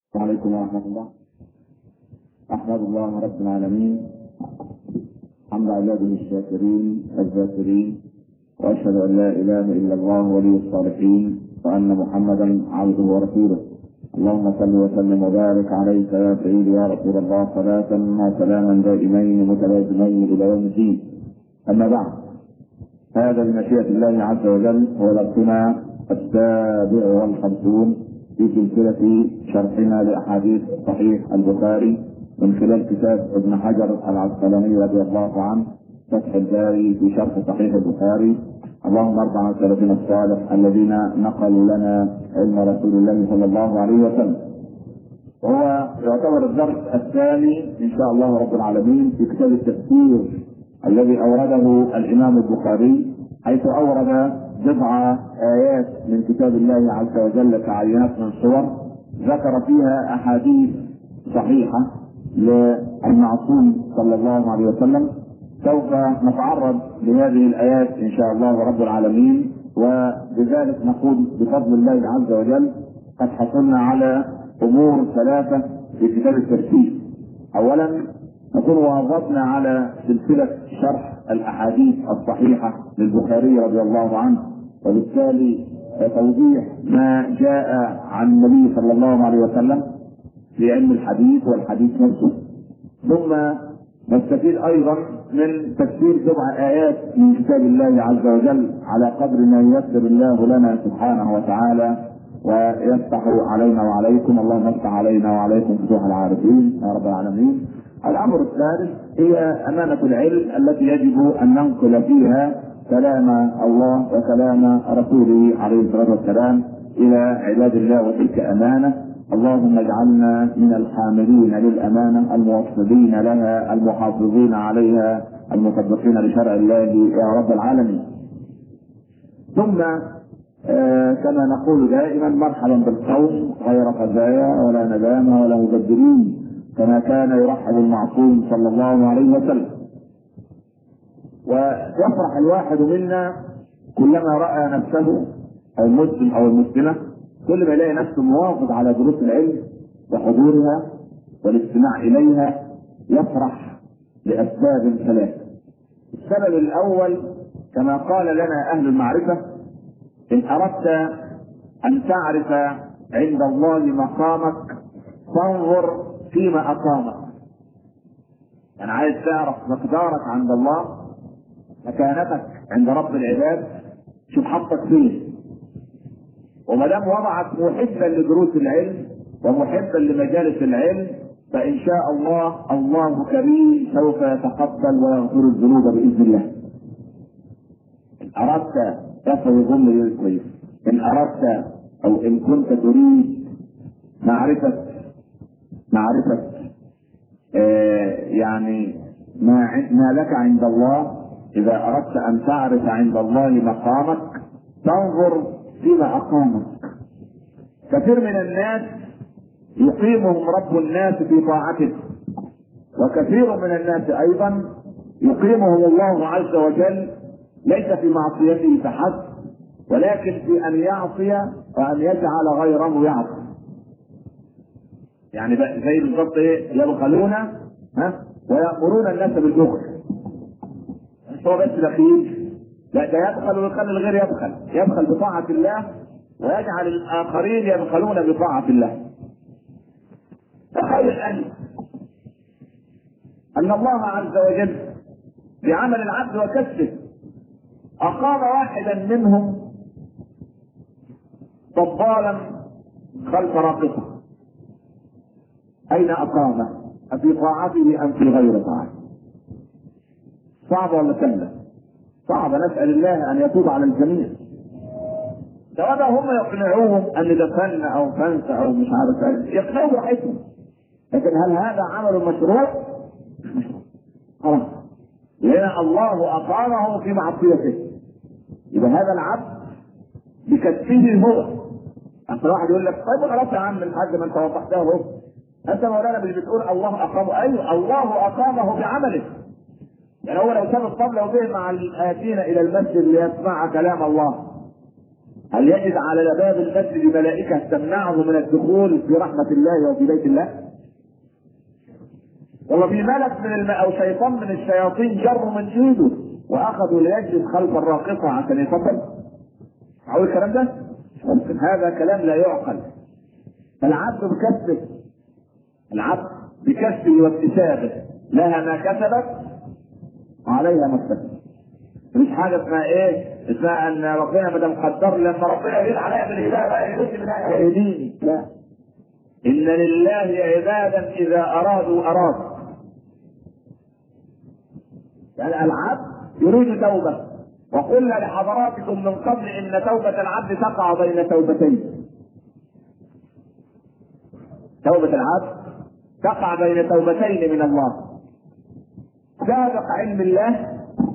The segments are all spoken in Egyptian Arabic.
عليكم ورحمة الله أحمد الله رب العالمين حمد عباده الشاكرين الذاكرين وأشهد أن لا إله إلا الله ولي الصالحين وأن محمدا عبده ورسوله اللهم صل وسلم وبارك عليك يا سيدي يا رسول الله صلاة وسلاما دائمين متلازمين إلى يوم الدين أما بعد هذا بمشيئة الله عز وجل هو درسنا السابع والخمسون في سلسلة شرحنا لأحاديث صحيح البخاري من خلال كتاب ابن حجر العسقلاني رضي الله عنه فتح الباري في شرح صحيح البخاري اللهم ارضى عن سلفنا الصالح الذين نقلوا لنا علم رسول الله صلى الله عليه وسلم وهو يعتبر الدرس الثاني ان شاء الله رب العالمين في كتاب التفسير الذي اورده الامام البخاري حيث اورد بضع ايات من كتاب الله عز وجل كعينات من صور ذكر فيها احاديث صحيحه للمعصوم صلى الله عليه وسلم سوف نتعرض لهذه الايات ان شاء الله رب العالمين وبذلك نقول بفضل الله عز وجل قد حصلنا على امور ثلاثه في كتاب الترتيب اولا نكون واظبنا على سلسله شرح الاحاديث الصحيحه للبخاري رضي الله عنه وبالتالي توضيح ما جاء عن النبي صلى الله عليه وسلم في علم الحديث والحديث نفسه ثم نستفيد ايضا من تفسير سبع ايات من كتاب الله عز وجل على قدر ما ييسر الله لنا سبحانه وتعالى ويفتح علينا وعليكم اللهم افتح علينا وعليكم فتوح العارفين يا رب العالمين. الامر الثالث هي امانه العلم التي يجب ان ننقل فيها كلام الله وكلام رسوله عليه الصلاه والسلام الى عباد الله وتلك امانه اللهم اجعلنا من الحاملين للامانه الموصلين لها المحافظين عليها المطبقين لشرع الله يا رب العالمين. ثم آه كما نقول دائما مرحبا بالقوم غير خزايا ولا ندامه ولا مبدلين كما كان يرحب المعصوم صلى الله عليه وسلم. ويفرح الواحد منا كلما راى نفسه او المسلم او المسلمه كل ما يلاقي نفسه مواظب على دروس العلم وحضورها والاستماع اليها يفرح لاسباب ثلاثه. السبب الاول كما قال لنا اهل المعرفه ان اردت ان تعرف عند الله مقامك فانظر فيما اقامك. يعني عايز تعرف مقدارك عند الله مكانتك عند رب العباد شوف حطك فين وما دام وضعك محبا لدروس العلم ومحبا لمجالس العلم فان شاء الله الله كريم سوف يتقبل ويغفر الذنوب باذن الله. ان اردت تفهم الجمله كويس ان اردت او ان كنت تريد معرفه معرفه آه يعني ما ما لك عند الله اذا اردت ان تعرف عند الله مقامك تنظر فيما اقامك كثير من الناس يقيمهم رب الناس في طاعته وكثير من الناس ايضا يقيمهم الله عز وجل ليس في معصيته فحسب ولكن في ان يعصي وان يجعل غيره يعصي يعني زي بالضبط ايه يبخلون ها ويامرون الناس بالبخل مش هو بس بخيل لا ده يبخل ويخلي الغير يبخل يبخل بطاعة الله ويجعل الآخرين يبخلون بطاعة الله تخيل أن أن الله عز وجل بعمل العبد وكسبه أقام واحدا منهم طبالا خلف راقصة أين أقامه؟ أفي طاعته أم في غير طاعته؟ صعب ولا سهلة؟ صعب نسأل الله أن يتوب على الجميع. سواء هم يقنعوهم أن ده فن أو فنس أو مش عارف يقنعوا براحتهم. لكن هل هذا عمل مشروع؟ خلاص. لأن الله أقامه في معصيته. يبقى هذا العبد بكسبه هو. أصل واحد يقول لك طيب خلاص يا عم الحاج ما أنت وضحتها اهو. أنت مولانا مش بتقول الله أقامه أيوه الله أقامه بعمله. يعني هو لو ساب الطبلة وجه مع الآتين إلى المسجد ليسمع كلام الله هل يجد على باب المسجد ملائكة تمنعه من الدخول في رحمة الله وفي بيت الله؟ والله في ملك من الم... أو شيطان من الشياطين جروا من ايده وأخذوا ليجلس خلف الراقصة عشان يفضل. أقول الكلام ده؟ ممكن هذا كلام لا يعقل. العبد بكسبه العبد بكسبه واكتسابه لها ما كسبت وعليها ما اكتسبت. مش حاجه اسمها ايه؟ اسمها ان ربنا ما دام قدر لما ربنا يريد عليها بالهدايه يهديني لا ان لله عبادا اذا ارادوا ارادوا يعني العبد يريد توبه وقلنا لحضراتكم من قبل ان توبه العبد تقع بين توبتين توبه العبد تقع بين توبتين من الله سابق علم الله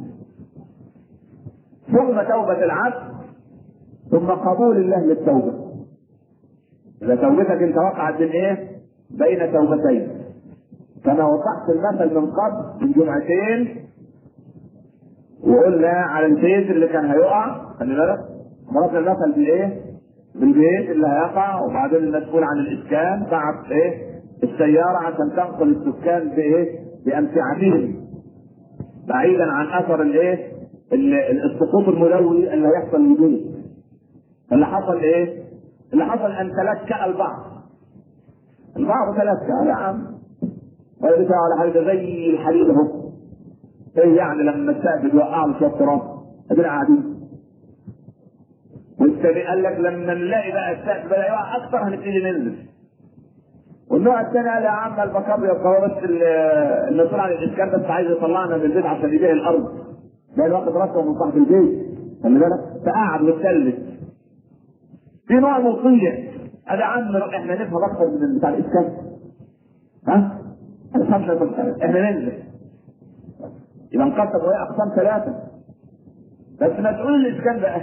ثم توبة العبد ثم قبول الله للتوبة إذا توبتك أنت وقعت بين إيه؟ بين توبتين كما وضحت المثل من قبل من جمعتين وقلنا على البيت اللي كان هيقع خلي بالك ضربنا المثل بالايه؟ بالبيت اللي هيقع وبعدين المسؤول عن الاسكان بعت ايه؟ السياره عشان تنقل السكان بايه؟ بامتعتهم بعيدا عن اثر الايه؟ السقوط الملوي اللي هيحصل للبيت اللي حصل ايه؟ اللي حصل ان تلكأ البعض البعض تلكأ يا عم ولا بتاع ولا حاجه زي الحديد اهو ايه يعني لما السقف يوقع له شويه تراب ادينا قاعدين والثاني قال لك لما نلاقي بقى السقف بدا يقع اكثر هنبتدي ننزل والنوع الثاني قال يا عم البكاب يبقى بس المسؤول عن الاسكان بس عايز يطلعنا من البيت عشان يبيع الارض ده واخد راسه من صاحب البيت خلي بالك فقعد واتسلت في نوع مطيع قال يا عم احنا نفهم اكثر من بتاع الاسكان ها؟ احنا ننزل يبقى انقسم وهي اقسام ثلاثه بس مسؤول الاسكان بقى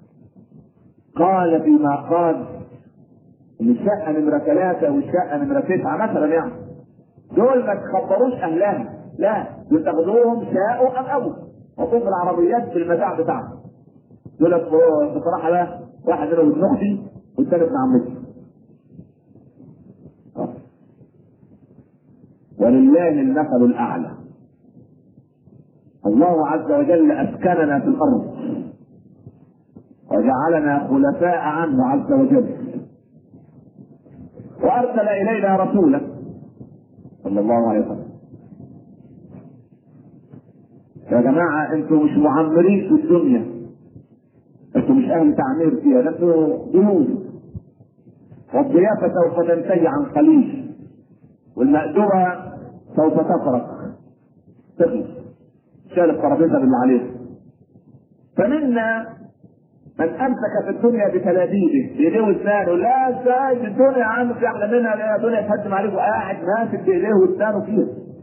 قال فيما قال ان الشقه نمره ثلاثه والشقه نمره تسعه مثلا يعني دول ما تخبروش اهلها لا دول تاخدوهم شاءوا ام ابوا وطوف العربيات في المتاع بتاعهم دول بصراحه بقى واحد منهم ابن اختي والثاني ابن عمتي ولله المثل الاعلى الله عز وجل اسكننا في الارض وجعلنا خلفاء عنه عز وجل وارسل الينا رسولا صلى الله عليه وسلم يا جماعه انتم مش معمرين في الدنيا انتم مش اهل تعمير فيها انتم جنود والضيافه سوف تنتهي عن قليل والمأدبة سوف تفرق تخلص شال الترابيزه باللي عليه فمنا من امسك في الدنيا بتلابيبه بايديه واسنانه لا ازاي الدنيا يا عم في احلى منها لا الدنيا تهدم عليك وقاعد ماسك بايديه واسنانه فيها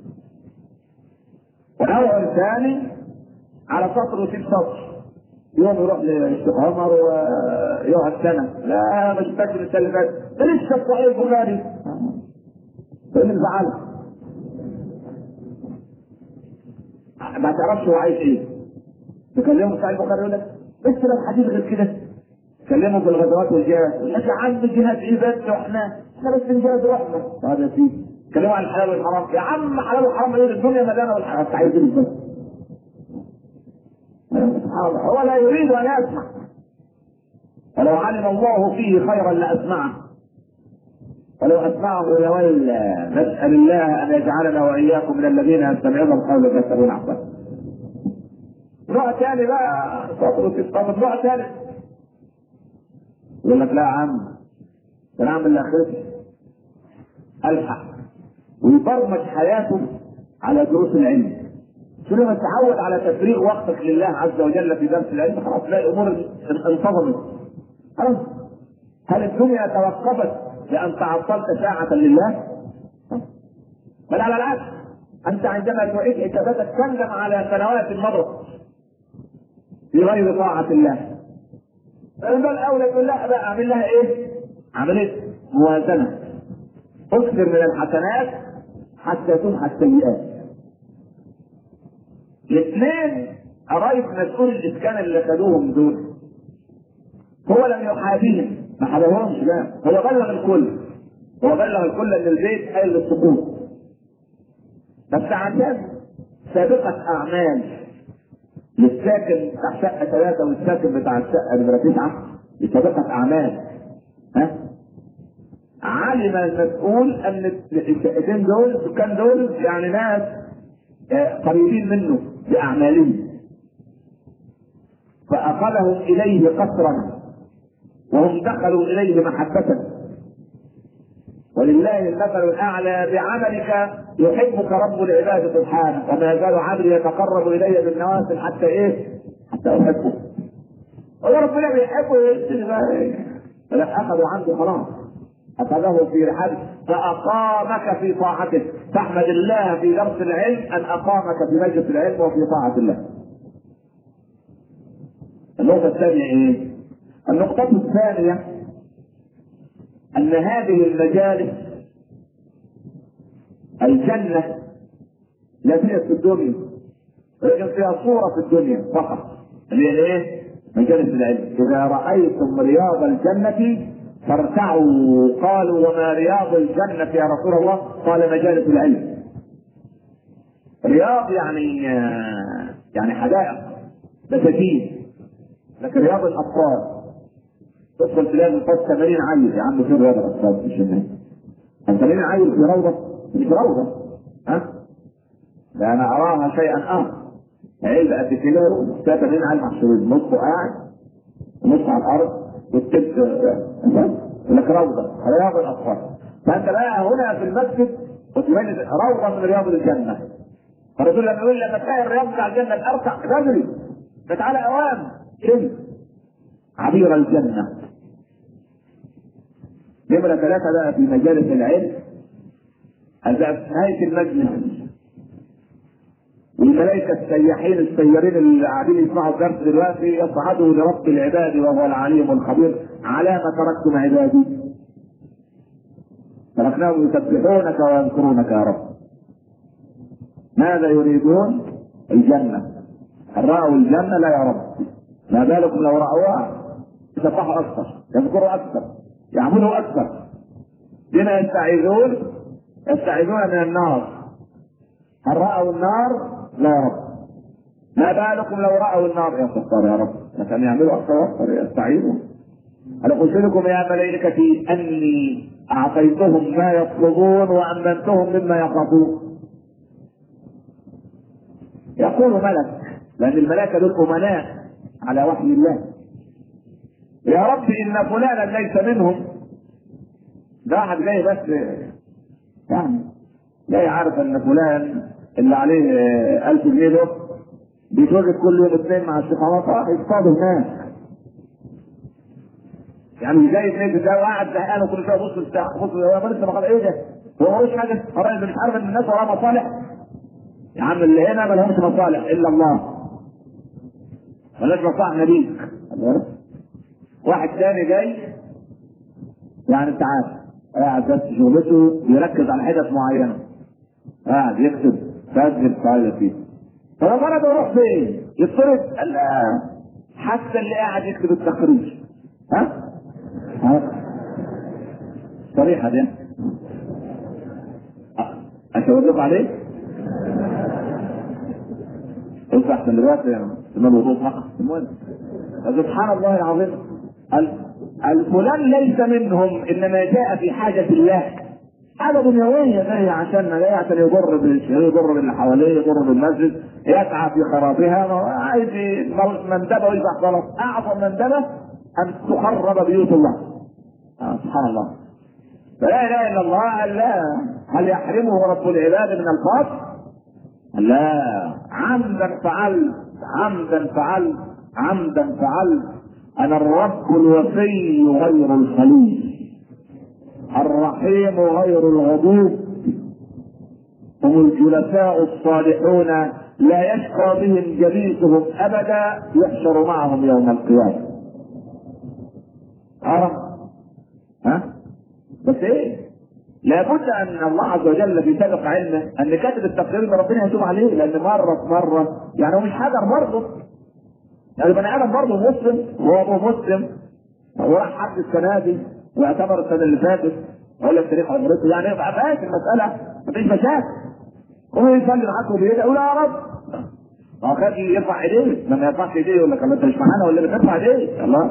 ونوع ثاني على سطر وسيب سطر يوم يروح للشيخ عمر ويقعد سنه لا مش فاكر السنه اللي فاتت ده لسه الصحيح البخاري ايه اللي مزعلك؟ ما تعرفش هو عايز ايه تكلمه صحيح البخاري يقول لك بس لو حديث غير كده كلمه في الغزوات والجهاد يقول لك يا عم الجهاد ايه بس واحنا احنا بس نجاهد روحنا هذا يا سيدي كلمه عن الحلال والحرام يا عم حلال والحرام ايه الدنيا مليانه والحرام انت عايز ايه بس هو لا يريد ان يسمع ولو علم الله فيه خيرا لاسمعه ولو اسمعه لولى نسال الله ان يجعلنا واياكم من الذين يستمعون القول فيتبعون احسنه نوع ثاني بقى سطر في السطر نوع ثالث يقول لك لا يا عم ده انا اعمل اخرتي الحق ويبرمج حياته على دروس العلم شو لما تعود على تفريغ وقتك لله عز وجل في درس العلم خلاص تلاقي الامور انتظمت خلاص هل الدنيا توقفت لان تعطلت ساعة لله؟ بل على العكس انت عندما تعيد حساباتك تندم على سنوات مضت في غير طاعة الله. فالبال الأولى يقول لا بقى أعمل لها إيه؟ عملية موازنة. أكثر من الحسنات حتى تمحى السيئات. الاثنين قرايب مسؤول الإسكان اللي خدوهم دول. هو لم يحابيهم ما حبهمش لا هو بلغ الكل هو بلغ الكل ان البيت قايل للسقوط بس عشان سابقة أعمال للساكن بتاع شقة ثلاثة والساكن بتاع الشقة نمرة تسعة لسابقة أعمال ها علم المسؤول أن الشقتين دول السكان دول يعني ناس قريبين منه بأعمالهم فأخذهم إليه قصرا وهم دخلوا إليه محبة ولله المثل الأعلى بعملك يحبك رب العباد سبحانه وما يزال عبدي يتقرب إلي بالنوافل حتى إيه؟ حتى أحبه هو ربنا بيحبه إيه؟ فلا أخذوا عنده خلاص أخذه في رحاب فأقامك في طاعته فاحمد الله في درس العلم أن أقامك في مجلس العلم وفي طاعة الله النقطة الثانية إيه؟ النقطة الثانية أن هذه المجالس الجنة لا فيها في الدنيا ولكن فيها صورة في الدنيا فقط اللي هي إيه؟ مجالس العلم إذا رأيتم رياض الجنة فارتعوا قالوا وما رياض الجنة يا رسول الله قال مجالس العلم رياض يعني يعني حدائق بساتين لكن رياض الاطفال تدخل تلاقي الفصل 80 عيل يا عم فين رياض الاطفال مش هناك 80 عيل في روضه مش روضه ها ده انا اراها شيئا اخر علبه قد كده 80 عيل محشورين نصه قاعد ونص على الارض والتلت يقول لك روضه رياض الاطفال فانت بقى هنا في المسجد وتميز روضه من رياض الجنه فالرسول لما يقول لما تلاقي الرياض بتاع الجنه الارقع رجلي فتعالى اوام شمس عبير الجنة نمرة ثلاثة بقى في مجالس العلم بقى في نهاية المجلس والملائكة السياحين السيارين اللي قاعدين يسمعوا الدرس دلوقتي يصعدوا لرب العباد وهو العليم الخبير على ما تركتم عبادي تركناهم يسبحونك ويذكرونك يا رب ماذا يريدون؟ الجنة هل رأوا الجنة؟ لا يا رب ما بالكم لو رأوها يسبحوا أكثر يذكروا أكثر يعبدوا أكثر بما يستعيذون يستعيذون من النار هل رأوا النار؟ لا يا رب ما بالكم لو رأوا النار يا ستار يا رب لكن يعملوا أكثر وأكثر يستعيذوا أنا قلت لكم يا ملائكتي أني أعطيتهم ما يطلبون وأمنتهم مما يخافون يقول ملك لأن الملائكة دول أمناء على وحي الله يا رب ان فلانا ليس منهم ده واحد جاي بس يعني جاي عارف ان فلان اللي عليه ألف جنيه ده بيتواجد كل يوم اثنين مع الشيخ عمر يصطادوا هناك يعني جاي اثنين ده وقاعد زهقان وكل شويه يبص الساعه يبص هو لسه ما ايه ده؟ هو ملوش حاجه الراجل مش عارف ان الناس وراها مصالح يا عم اللي هنا ما لهمش مصالح الا الله ملاش مصالح نبيك واحد تاني جاي يعني انت عارف قاعد بس شغلته يركز على حتت معينه قاعد يكتب سجل فايل فيه طب انا بروح فين؟ يطرد حتى اللي قاعد يكتب التخريج ها؟ ها؟ صريحة دي اشاور عليه؟ قلت احسن دلوقتي يعني الوضوء فقط المهم سبحان الله العظيم الفلان ليس منهم انما جاء في حاجه الله حاجه دنيويه جاي عشان جاي عشان يضر يضر باللي حواليه يضر بالمسجد يسعى في خرابها عايز مندبه ويفتح غلط اعظم مندبه ان تخرب بيوت الله آه سبحان الله فلا اله الا الله لا هل يحرمه رب العباد من الفضل؟ لا عمدا فعلت عمدا فعلت عمدا فعلت انا الرب الوفي غير الخليل الرحيم غير الغضوب هم الجلساء الصالحون لا يشقى بهم جليسهم ابدا يحشر معهم يوم القيامه عرف ها بس ايه لابد ان الله عز وجل في سابق علمه ان كاتب التقرير ده ربنا يتوب عليه لان مره في مره يعني هو مش حجر برضه يعني بني ادم برضه مسلم وهو ابو مسلم هو راح حد السنه دي واعتبر السنه اللي فاتت ولا التاريخ عمرته يعني يبقى فاكر المساله مفيش مشاكل هو يصلي معاك وبيدعي يقول يا رب ما هو كان يرفع ايديه لما يرفعش ايديه يقول لك انت مش معانا ولا بترفع ايديه الله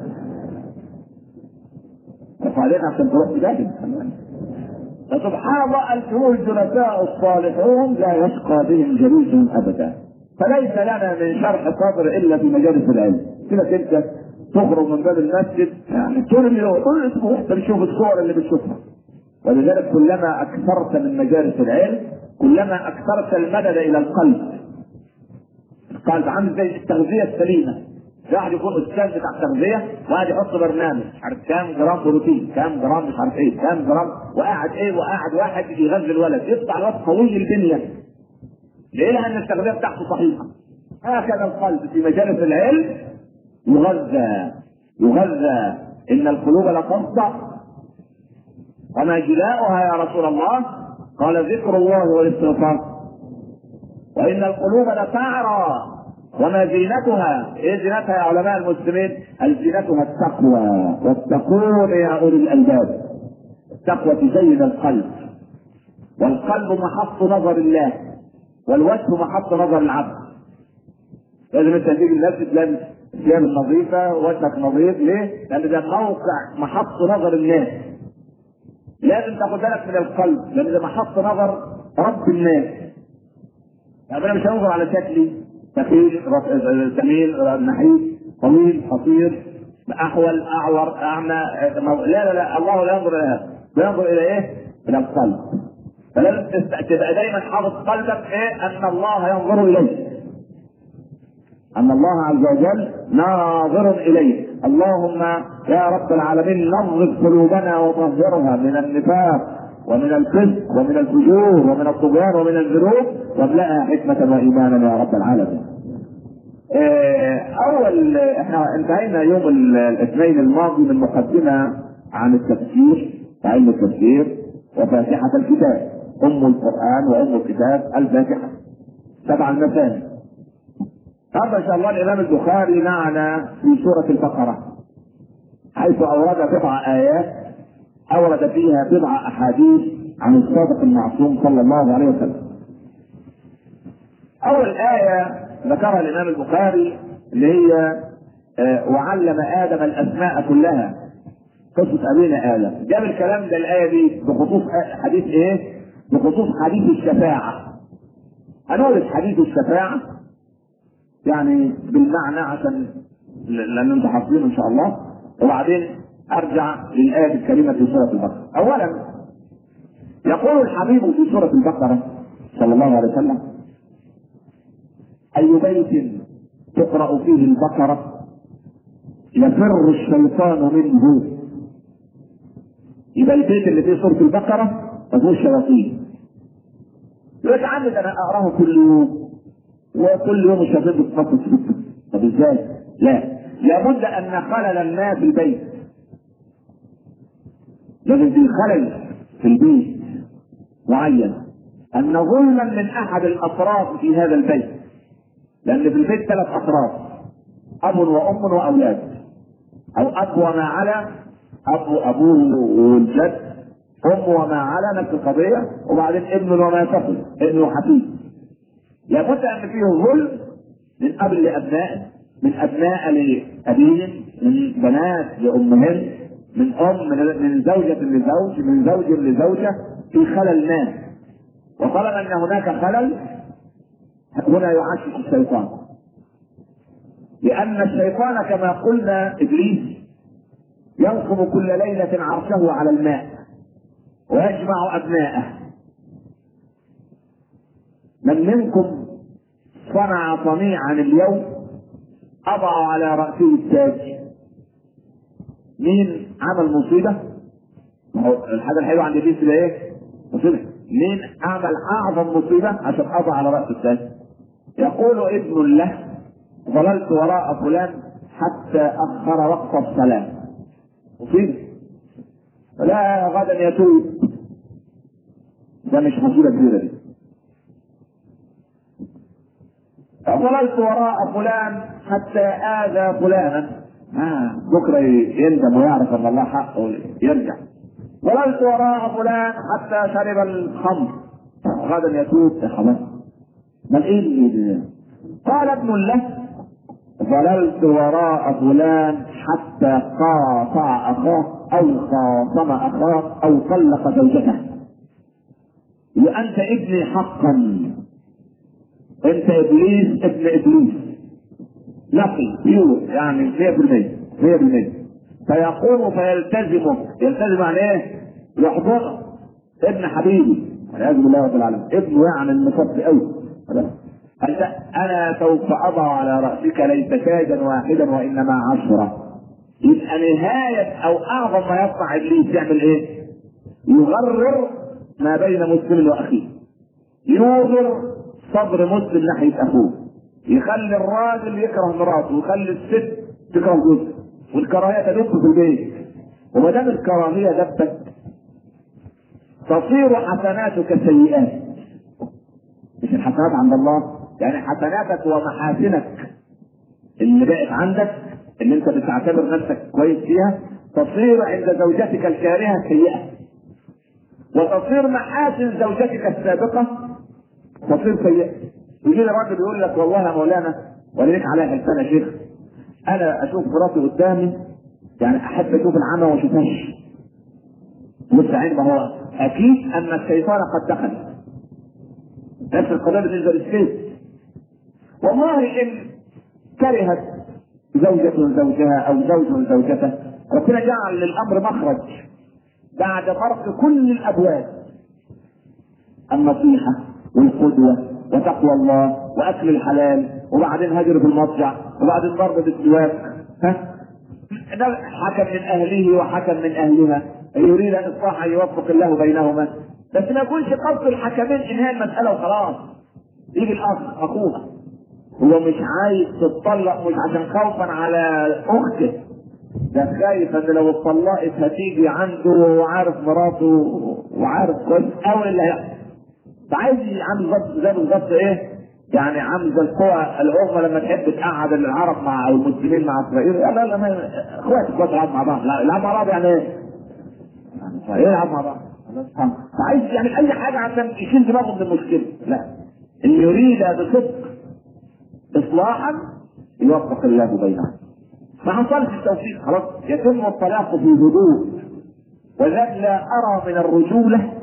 ارفع ايديك عشان تروح تجاهد فسبحان الله الفروع الجلساء الصالحون لا يشقى بهم جليسهم ابدا فليس لنا من شرح صدر الا في مجالس العلم كده انت تخرج من باب المسجد يعني طول اليوم طول الاسبوع انت بتشوف الصور اللي بتشوفها ولذلك كلما اكثرت من مجالس العلم كلما اكثرت المدد الى القلب القلب عامل زي التغذيه السليمه واحد يكون استاذ بتاع التغذيه وقاعد يحط برنامج مش عارف كام جرام بروتين كام جرام مش عارف ايه كام جرام وقاعد ايه وقاعد واحد يغذي الولد يطلع الولد قوي البنيه ليه؟ لان التغذيه بتاعته صحيحه هكذا القلب في مجالس العلم يغذى يغذى ان القلوب لتصدع وما جلاؤها يا رسول الله قال ذكر الله والاستغفار وان القلوب لتعرى وما زينتها ايه زينتها يا علماء المسلمين زينتها التقوى واتقون يا اولي الالباب التقوى تزين القلب والقلب محط نظر الله والوجه محط نظر العبد لازم انت تيجي المسجد لابس ثياب نظيفه وجهك نظيف ليه؟ لان ده موقع محط نظر الناس لازم تاخد بالك من القلب لان ده محط نظر رب الناس يعني انا مش هنظر على شكلي ثقيل سمين نحيف طويل قصير احول اعور اعمى لا لا لا الله لا ينظر الى هذا ينظر الى ايه؟ الى القلب فلازم تبقى دايما حافظ قلبك ايه؟ ان الله ينظر اليك ان الله عز وجل ناظر اليك اللهم يا رب العالمين نظف قلوبنا وطهرها من النفاق ومن الفسق ومن الفجور ومن الطغيان ومن الذنوب واملأها حكمة وإيمانا يا رب العالمين. أول احنا انتهينا يوم الاثنين الماضي من مقدمة عن التفسير علم التفسير وفاتحة الكتاب أم القرآن وأم الكتاب الفاتحة سبع المثاني هذا إن شاء الله الإمام البخاري معنا في سورة البقرة حيث أورد بضع آيات أورد فيها بضع أحاديث عن الصادق المعصوم صلى الله عليه وسلم. أول آية ذكرها الإمام البخاري اللي هي وعلم آدم الأسماء كلها قصة أبينا آدم جاب الكلام ده الآية دي بخصوص حديث إيه؟ بخصوص حديث الشفاعة هنورد حديث الشفاعة يعني بالمعنى عشان لأن أنتم حافظينه إن شاء الله وبعدين ارجع للايه الكريمه في سوره البقره. اولا يقول الحبيب في سوره البقره صلى الله عليه وسلم: اي بيت تقرا فيه البقره يفر الشيطان منه. يبقى البيت اللي فيه سوره البقره ما فيهوش شياطين. يقول عم ده انا اقراه كل يوم وكل يوم الشياطين بتفكر في طب ازاي؟ لا لابد ان خلل الناس في البيت لازم في خلل في البيت معين ان ظلما من احد الاطراف في هذا البيت لان في البيت ثلاث اطراف اب وام واولاد او اب وما على اب ابوه والجد ام وما على نفس القضيه وبعدين ابن وما تصل ابن وحفيد لابد ان فيه ظلم من اب لابنائه من ابناء لابيهم من بنات لامهن من ام من من زوجة لزوج من زوج لزوجة في خلل ما وطالما ان هناك خلل هنا يعشش الشيطان لان الشيطان كما قلنا ابليس ينصب كل ليلة عرشه على الماء ويجمع ابناءه من منكم صنع صنيعا اليوم اضع على راسه التاج مين عمل مصيبه؟ الحاجه الحلوه عند ابليس ده ايه؟ مصيبه مين عمل اعظم مصيبه عشان اضع على راس الثاني؟ يقول ابن له ظللت وراء فلان حتى اخر وقت الصلاه مصيبه لا غدا يتوب ده مش مصيبه كبيره دي ظللت وراء فلان حتى آذى فلانا آه بكره يندم ويعرف ان الله حقه يرجع ظللت وراء فلان حتى شرب الخمر غدا يتوب يا خلاص بل ايه اللي قال ابن له ظللت وراء فلان حتى قاطع اخاه او خاصم اخاه او طلق زوجته وانت ابني حقا انت ابليس ابن ابليس نقي بيور يعني 100% 100% فيقوم فيلتزمك يلتزم يعني ايه؟ يحضرك ابن حبيبي والعياذ بالله رب العالمين ابنه يعني المصفي قوي أنت أنا سوف أضع على رأسك ليس تاجا واحدا وإنما عشرة يبقى نهاية أو أعظم ما يصنع إبليس يعمل إيه؟ يغرر ما بين مسلم وأخيه يوغر صدر مسلم ناحية أخوه يخلي الراجل يكره مراته ويخلي الست تكره جوزها والكراهية تدب في البيت وما دام الكراهية دبت تصير حسناتك سيئات مش الحسنات عند الله يعني حسناتك ومحاسنك اللي بقت عندك اللي انت بتعتبر نفسك كويس فيها تصير عند زوجتك الكارهه سيئه وتصير محاسن زوجتك السابقه تصير سيئه يجي لي راجل يقول لك والله يا مولانا وليك عليها حلفان يا شيخ انا اشوف مراتي قدامي يعني احب اشوف العمى وما اشوفهاش مستعين ما هو اكيد ان الشيطان قد دخل نفس القضيه بالنسبه للسيف والله ان كرهت زوجة زوجها او زوج زوجته ربنا جعل للامر مخرج بعد فرق كل الابواب النصيحه والقدوه وتقوى الله واكل الحلال وبعدين هجر في المضجع وبعدين ضرب بالسواك ها حكم من اهله وحكم من اهلها يريد ان اصلاح يوفق الله بينهما بس ما يكونش قصد الحكمين انهاء المساله وخلاص يجي الاخ اخوها هو مش عايز تتطلق مش عشان خوفا على اخته ده خايف ان لو اتطلقت هتيجي عنده وهو عارف مراته وعارف كويس قوي اللي هيحصل فعايز عامل بالظبط زي بالظبط ايه؟ يعني عامل زي القوى الامه لما تحب تقعد العرب مع او المسلمين مع اسرائيل لا لا ما اخوات اخوات يلعبوا مع بعض لا يلعبوا مع بعض يعني ايه؟ يعني ايه يلعبوا مع بعض؟ فعايز يعمل اي حاجه عشان يشيل دماغه من المشكله لا اللي يريد بصدق اصلاحا يوفق الله بينهم ما حصلش التوفيق خلاص يتم الطلاق في هدوء وذلك لا ارى من الرجوله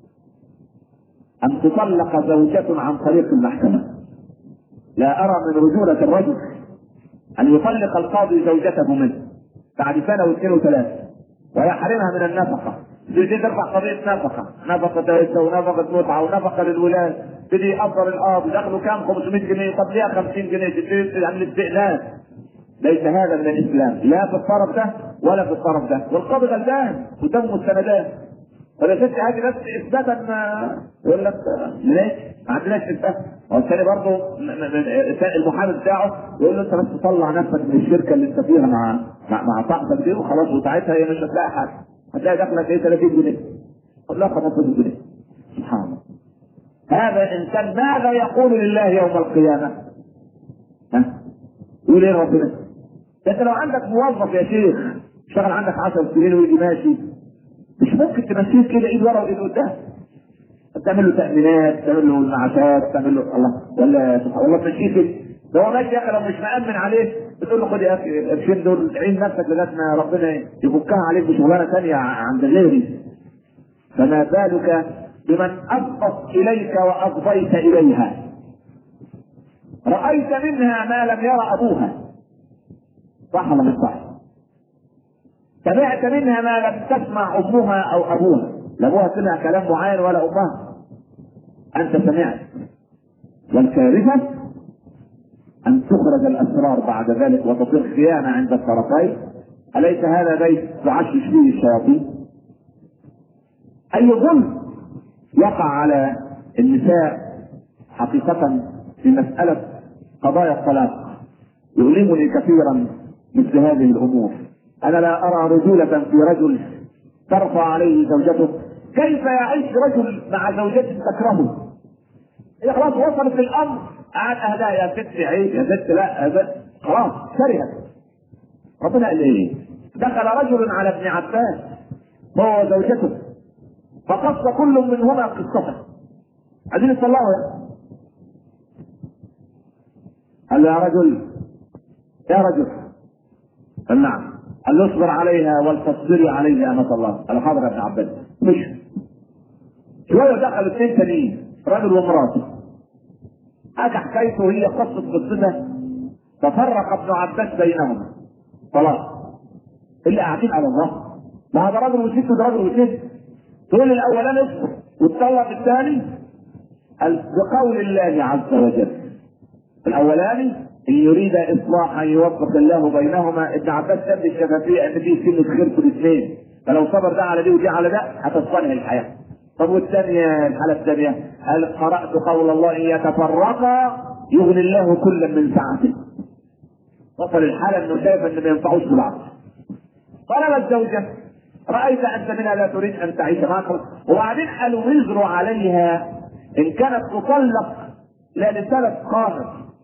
ان تطلق زوجة عن طريق المحكمة لا ارى من رجولة الرجل ان يطلق القاضي زوجته منه بعد سنة واثنين وثلاثة ويحرمها من النفقة تبتدي ترفع قضية نفقة نفقة عزة ونفقة متعة ونفقة للولاد تبتدي يقدر القاضي دخله كام 500 جنيه طب ليه 50 جنيه تبتدي تعمل استئناس ليس هذا من الاسلام لا في الطرف ده ولا في الطرف ده والقاضي غلبان قدامه مستندات ولا ست هذه بس اثباتا يقول لك ليش؟ ما عندناش اثبات والثاني برضه المحامي بتاعه يقول له انت بس تطلع نفسك من الشركه اللي انت فيها مع مع, مع صاحبك دي وخلاص وساعتها هي مش هتلاقي حاجه هتلاقي دخلك ايه 30 جنيه قول لها 15 جنيه سبحان الله هذا الانسان ماذا يقول لله يوم القيامه؟ ها؟ يقول ايه ربنا؟ انت لو عندك موظف يا شيخ اشتغل عندك 10 سنين ويجي ماشي مش ممكن تمشيه كده ايد ورا وايد قدام تعمل له تامينات تعمل له المعاشات تعمل له الله ولا سبحان الله تمشيه كده ده هو ماشي يا اخي لو مش مامن عليه بتقول له خد يا اخي القرشين دول عين نفسك لغايه ما ربنا يفكها عليك بشغلانه ثانيه عند غيري فما بالك بمن افضت اليك وافضيت اليها رايت منها ما لم يرى ابوها صح ولا مش صح؟ سمعت منها ما لم تسمع امها او ابوها لا ابوها سمع كلام معين ولا امها انت سمعت والكارثه ان تخرج الاسرار بعد ذلك وتصير خيانه عند الطرفين اليس هذا بيت تعشش فيه الشياطين اي ظلم يقع على النساء حقيقه في مساله قضايا الطلاق يؤلمني كثيرا مثل هذه الامور انا لا ارى رجولة في رجل ترفع عليه زوجته كيف يعيش رجل مع زوجته تكرهه هي خلاص وصلت للامر قعد اهداء يا ست عيب يا ست لا يا ست خلاص كرهت ربنا قال ايه؟ دخل رجل على ابن عباس هو وزوجته فقص كل منهما قصته عايزين يصلحوا يعني قال له يا رجل يا رجل قال نعم قال له اصبر عليها ولتصبري عليها امة الله قال حاضر يا ابن عباس مش شويه دخل اثنين تانيين راجل ومراته اجى حكايته هي قصه قصته ففرق ابن عباس بينهما خلاص اللي قاعدين على الله ما هذا راجل وست وده راجل وست تقول الاولاني اصبر وتطلق الثاني قال بقول الله عز وجل الاولاني ان يريد اصلاحا يوفق الله بينهما ابن عباس سد الشفافيه ان في سنه خير في الاثنين فلو صبر ده على دي ودي على ده هتصلح الحياه طب والثانيه الحاله الثانيه قال قرات قول الله ان يتفرقا يغني الله كلا من سعته وصل الحاله انه شايف ان ما ينفعوش لبعض قال الزوجه رايت انت منها لا تريد ان تعيش معك وبعدين قالوا وزروا عليها ان كانت تطلق لا لسبب خالص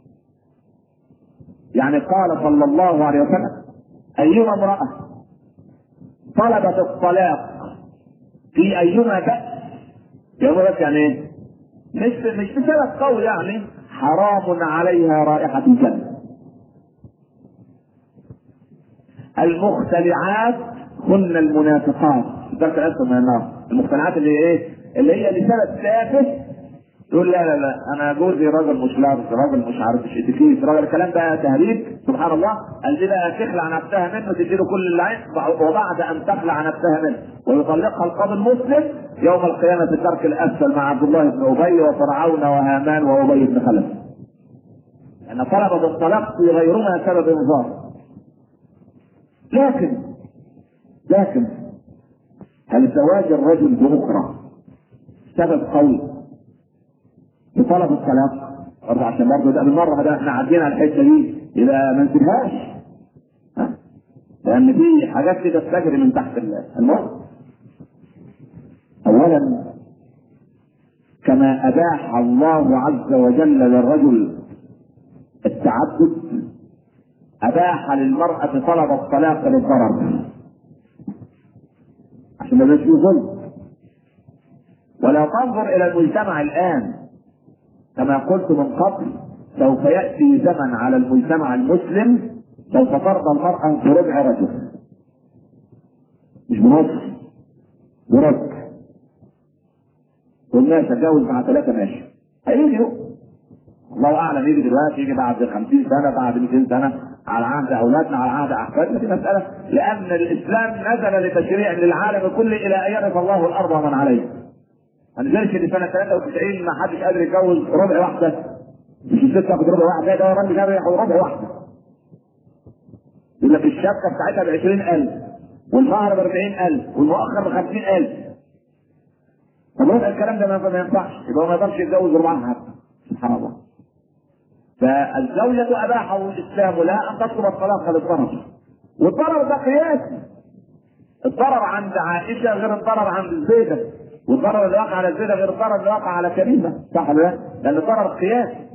يعني قال صلى الله عليه وسلم ايما امراه طلبت الطلاق في ايما بأس يقول لك يعني ايه؟ مش مش بسبب قول يعني حرام عليها رائحة الجنة. المختلعات هن المنافقات ذكر اسم من النار المختلعات اللي ايه؟ اللي هي لسبب تافه تقول لا لا لا انا جوزي راجل مش لابس راجل مش عارف ايش اتيكيت راجل الكلام ده تهريج سبحان الله قال دي بقى تخلع نفسها منه تديله كل اللي عايز وبعد ان تخلع نفسها منه ويطلقها القاضي المسلم يوم القيامه في الدرك الاسفل مع عبد الله بن ابي وفرعون وهامان وابي بن خلف ان طلبت الطلاق في غيرهما سبب انذار لكن لكن هل زواج الرجل باخرى سبب قوي بطلب الطلاق برضه عشان برضه ده بالمره ده احنا عدينا على الحته دي يبقى ما نسيبهاش ها لان في حاجات كده بتجري من تحت الموت اولا كما اباح الله عز وجل للرجل التعدد اباح للمراه طلب الطلاق للضرر عشان ما يبقاش فيه ظلم ولا تنظر الى المجتمع الان كما قلت من قبل سوف ياتي زمن على المجتمع المسلم سوف ترضى المراه بربع رجل مش بنص بربع والناس اتجوز مع ثلاثه ماشي هيجي الله اعلم يجي دلوقتي يجي بعد 50 سنه بعد 200 سنه على عهد اولادنا على عهد احفادنا دي مساله لان الاسلام نزل لتشريع للعالم كله الى ان يرث الله الارض ومن عليها ولذلك اللي سنه 93 ما حدش قادر يتجوز ربع واحده مش الست تاخد ربع واحده ده راجل جاب ياخد ربع واحده يقول لك الشبكه بتاعتها ب 20000 والمهر ب 40000 والمؤخر ب 50000 طب ربع الكلام ده ما ينفعش يبقى هو ما يقدرش يتجوز ربعها حتى سبحان الله فالزوجة أباحه الإسلام لها أن تطلب الطلاق للضرر والضرر ده قياسي الضرر عند عائشة غير الضرر عند زيدة والضرر اللي وقع على زيدة غير الضرر اللي وقع على كريمة صح ولا لا؟ لأن الضرر قياسي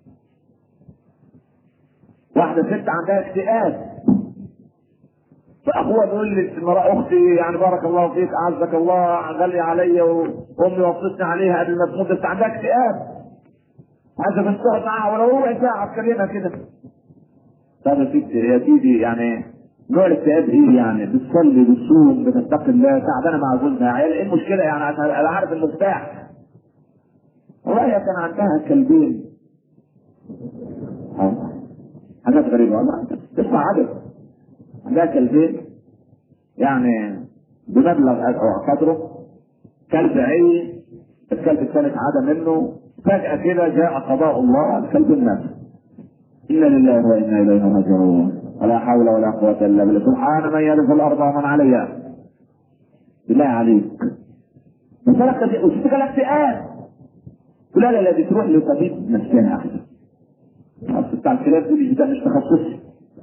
واحدة ست عندها اكتئاب فأخوها بيقول لي المرأة أختي يعني بارك الله فيك أعزك الله غلي عليا وأمي وصتني عليها قبل ما تموت بس عندها اكتئاب عايزة بس تقعد معاها ولو ربع ساعة تكلمها كده طب يا ستي يا سيدي يعني نوع الاكتئاب ايه يعني بتصلي بتصوم بتتقي الله تعبانه مع جوزها عيال ايه المشكله يعني عشان انا عارف المفتاح والله كان عندها كلبين حاجات غريبه والله تسمع عدد عندها كلبين يعني بمبلغ او قدره كلب عي الكلب الثالث عاد منه فجأة كده جاء قضاء الله الكلب الناس إنا لله وإنا إليه راجعون ولا حول ولا قوة إلا بالله سبحان من يرث الأرض ومن عليها بالله عليك مسألة دي وتشتغل اكتئاب لا لا لا دي تروح لطبيب نفساني أحسن أصل بتاع الكلاب دي ده مش تخصصي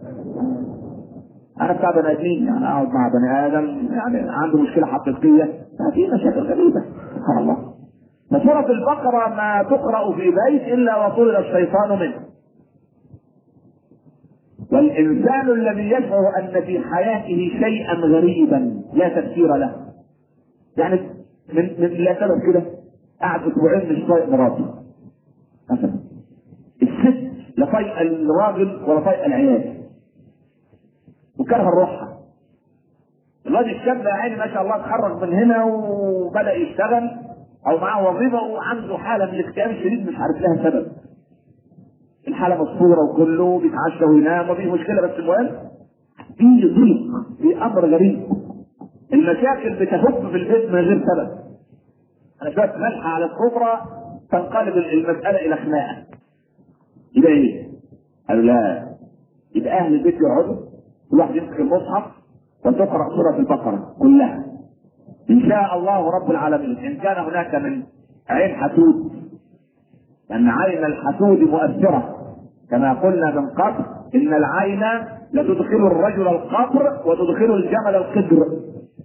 أنا بتاع بني آدمين يعني أقعد مع بني آدم يعني عنده مشكلة حقيقية في مشاكل غريبة سبحان الله فسورة البقرة ما تقرأ في بيت إلا وطرد الشيطان منه والإنسان الذي يشعر أن في حياته شيئا غريبا لا تفسير له يعني من من لا سبب كده قعد اسبوعين مش طايق مراته مثلا الست لا طايقه الراجل ولا طايقه العيال وكره روحها الراجل الشاب يا عيني ما شاء الله اتخرج من هنا وبدا يشتغل او معاه وظيفه وعنده حاله من الاكتئاب الشديد مش عارف لها سبب الحاله مصفوره وكله بيتعشى وينام وفي مشكله بس المهم في ضيق في امر غريب المشاكل بتهب في البيت من غير سبب انا شويه ملح على السفره تنقلب المساله الى خناقه يبقى ايه؟ قالوا لا يبقى اهل البيت يقعدوا كل واحد يمسك المصحف وتقرا سوره البقره كلها ان شاء الله رب العالمين ان كان هناك من عين حسود لان عين الحسود مؤثره كما قلنا من قبل ان العين لتدخل الرجل القبر وتدخل الجمل القدر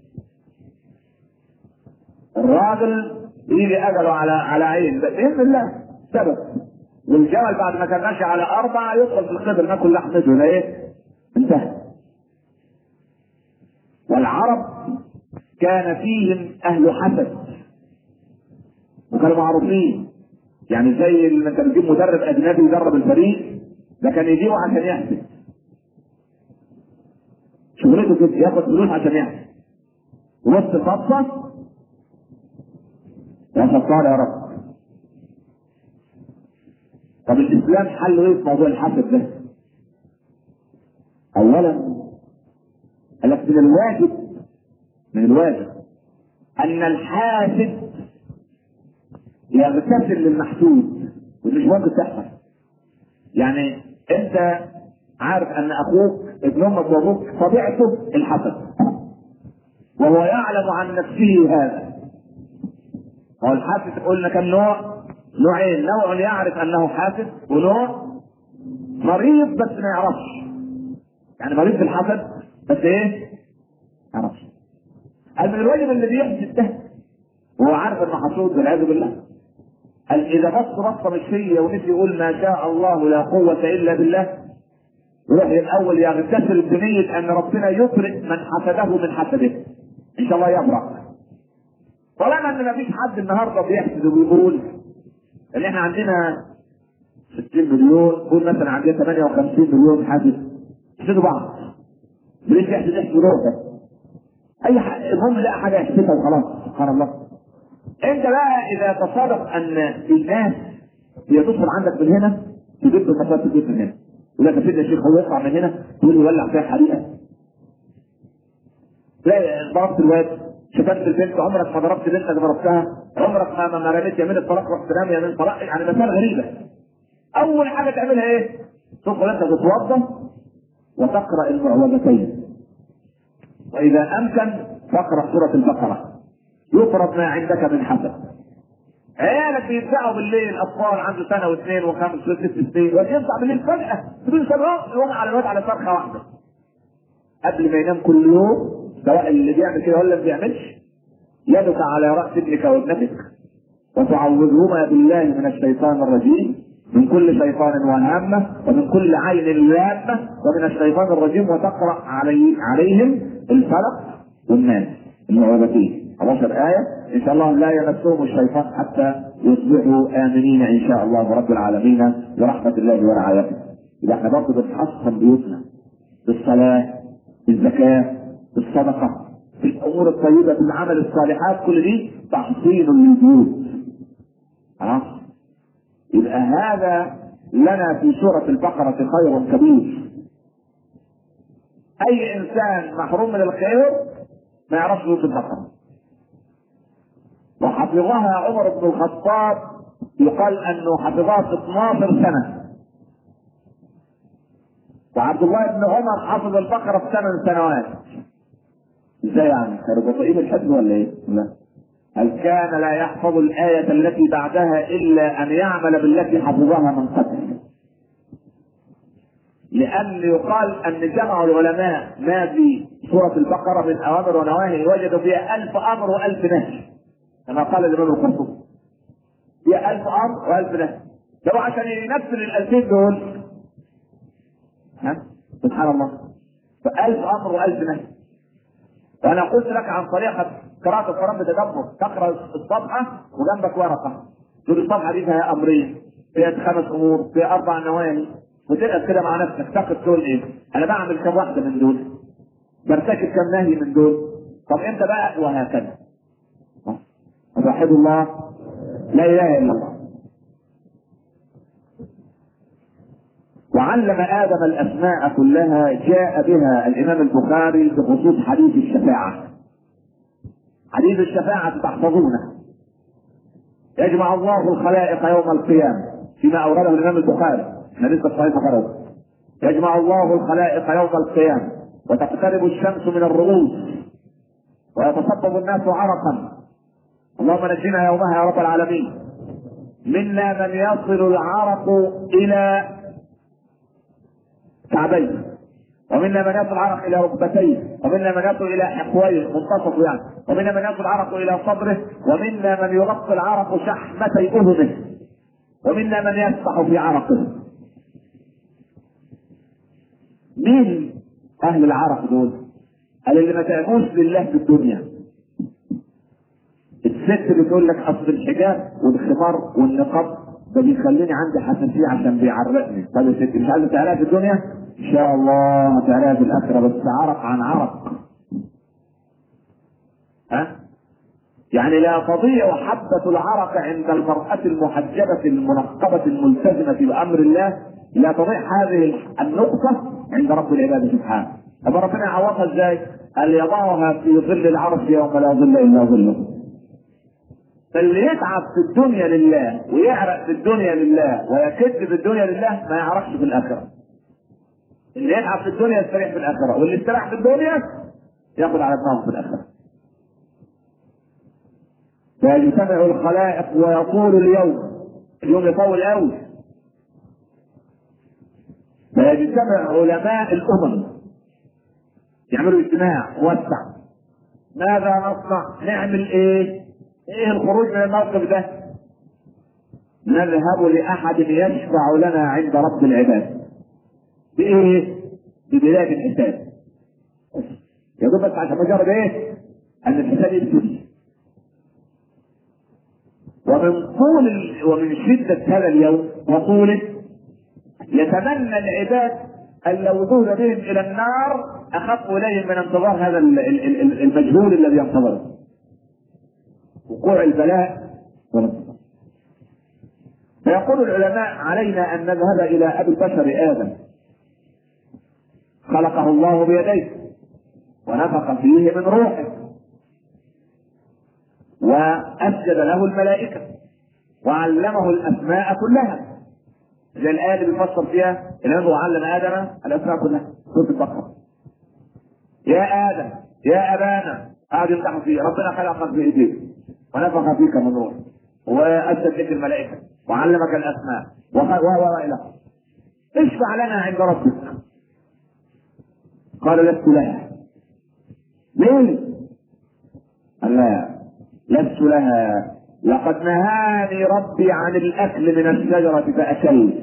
الراجل يجي اجله على على عين باذن الله سبب والجمل بعد ما كان ماشي على اربعه يدخل في القدر ناكل لحمته لا ايه؟ انتهى والعرب كان فيهم اهل حسد وكانوا معروفين يعني زي اللي انت بتجيب مدرب اجنبي يدرب الفريق ده كان يجيبه عشان يحسد شغلته كده ياخد فلوس عشان يحسد وسط الصفقه يا ستار يا رب طب الاسلام حل ايه في موضوع الحسد ده؟ اولا قال لك من الواجب من الواجب ان الحاسد يغتسل للمحسود ودي مش ممكن تحصل يعني انت عارف ان اخوك ابن امك وابوك طبيعته الحسد وهو يعلم عن نفسه هذا هو الحاسد قلنا كم نوع نوعين نوع يعرف انه حاسد ونوع مريض بس ما يعرفش يعني مريض بالحسد بس ايه ما يعرفش قال من الواجب اللي بيحسد ده وهو عارف انه حسود والعياذ بالله قال اذا بص بصه مش هي ونسي يقول ما شاء الله لا قوه الا بالله يروح الاول يغتسل بنيه ان ربنا يبرئ من حسده من حسده ان شاء الله يبرأ طالما ان ما فيش حد النهارده بيحسد وبيقول ان احنا عندنا 60 مليون قول مثلا عندنا 58 مليون حاسد يحسدوا بعض ليش يحسد يحسد روحه اي ح... المهم لقى حاجه يحسدها وخلاص سبحان الله انت بقى اذا تصادف ان في ناس هي تدخل عندك من هنا تجيب له مسافه البيت من هنا يقول لك يا سيدنا الشيخ هو يطلع من هنا تقول له ولع فيها حريقه تلاقي ضربت الواد شتمت البنت عمرك ما ضربت بنتك ضربتها عمرك ما ما رميت يمين الطلاق رحت رامي يمين الطلاق يعني مسائل غريبه اول حاجه تعملها ايه؟ تدخل انت تتوضا وتقرا المعوذتين واذا امكن تقرا سوره البقره يفرض ما عندك من حسد عيالك بينفعوا بالليل اطفال عنده سنه واثنين وخمس وست سنين وينفع بالليل فجاه بدون سبب يوقع على الواد على فرخه واحده قبل ما ينام كل يوم سواء اللي بيعمل كده ولا ما بيعملش يدك على راس ابنك وابنتك وتعوذهما بالله من الشيطان الرجيم من كل شيطان وهامة ومن كل عين لامة ومن الشيطان الرجيم وتقرأ علي عليهم الفلق والناس المعوذتين 11 آية إن شاء الله لا يمسهم الشيطان حتى يصبحوا آمنين إن شاء الله رب العالمين برحمة الله ورعايته. إذا احنا برضه بنحصن بيوتنا بالصلاة بالزكاة بالصدقة بالأمور الطيبة بالعمل الصالحات كل دي تحصين للبيوت. خلاص؟ يبقى هذا لنا في سورة البقرة خير كبير. أي إنسان محروم من الخير ما يعرفش سورة البقرة. وحفظها عمر بن الخطاب يقال انه حفظها في 12 سنه وعبد الله بن عمر حفظ البقره في ثمان سنوات ازاي يعني؟ كانوا بطيئين الحفظ ولا ايه؟ لا هل كان لا يحفظ الآية التي بعدها إلا أن يعمل بالتي حفظها من قبل لأن يقال أن جمع العلماء ما في سورة البقرة من أوامر ونواهي وجدوا فيها ألف أمر وألف نهي كما قال الامام القرطبي فيها ألف امر وألف نهي لو عشان ينفذ الألفين دول ها سبحان الله فألف أمر وألف نهي وأنا قلت لك عن طريقة قراءة القرآن بتدبر تقرأ الصفحة وجنبك ورقة تقول الصفحة دي فيها أمرين فيها خمس أمور فيها أربع نواهي وتقعد كده مع نفسك تاخد تقول إيه؟ أنا بعمل كم واحدة من دول برتكب كم نهي من دول طب امتى بقى وهكذا وحد الله لا اله الا الله وعلم ادم الاسماء كلها جاء بها الامام البخاري بخصوص حديث الشفاعه حديث الشفاعه تحفظونه يجمع الله الخلائق يوم القيامه فيما اورده الامام البخاري احنا لسه في صحيح بخاري يجمع الله الخلائق يوم القيامه وتقترب الشمس من الرؤوس ويتصبب الناس عرقا اللهم نجنا يومها يا رب العالمين منا من يصل العرق الى كعبيه ومنا من يصل العرق الى ركبتيه ومنا من يصل الى حقويه منتصف يعني ومنا من يصل العرق الى صدره ومنا من يغطي العرق شحمتي اذنه ومنا من يسبح في عرقه مين اهل العرق دول قال اللي ما تعبوش لله في الدنيا الست بتقول لك اصل الحجاب والخمار والنقاب ده بيخليني عندي حساسيه عشان بيعرقني طب يا ست مش عايزه تعرقها في الدنيا ان شاء الله هتعرقها في الاخره بس عرق عن عرق ها يعني لا تضيع حبة العرق عند المرأة المحجبة المنقبة الملتزمة بأمر الله لا تضيع هذه النقطة عند رب العباد سبحانه طب ربنا يعوضها ازاي؟ قال يضعها في ظل العرش يوم لا ظل الا ظله فاللي يتعب في الدنيا لله ويعرق في الدنيا لله ويكد في الدنيا لله ما يعرفش في الاخره. اللي يتعب في الدنيا يستريح في الاخره، واللي استريح في الدنيا ياخذ على دماغه في الاخره. فيجتمع الخلائق ويطول اليوم اليوم يطول قوي فيجتمع علماء الامم يعملوا اجتماع وسع ماذا نصنع؟ نعمل ايه؟ ايه الخروج من الموقف ده؟ نذهب لاحد يشفع لنا عند رب العباد. بايه؟ ببدايه الحساب. يا دوب بس عشان مجرد ايه؟ ان الحساب يبتدي. ومن طول ال... ومن شدة هذا اليوم وطوله يتمنى العباد أن لو ذهب بهم إلى النار أخف إليهم من انتظار هذا المجهول الذي ينتظره. وقوع البلاء والانتصار. فيقول العلماء علينا أن نذهب إلى أبي البشر آدم خلقه الله بيديه ونفخ فيه من روحه وأسجد له الملائكة وعلمه الأسماء كلها زي الآية اللي بيفسر فيها الإمام وعلم آدم الأسماء كلها سورة البقرة يا آدم يا أبانا قعد يمدحوا فيه ربنا خلقك بإيديه ونفخ فيك من روح وأسجد لك الملائكة وعلمك الأسماء و و إلى اشفع لنا عند ربك قال لست لها ليه؟ قال لا لست لها لقد نهاني ربي عن الاكل من الشجره فاكلت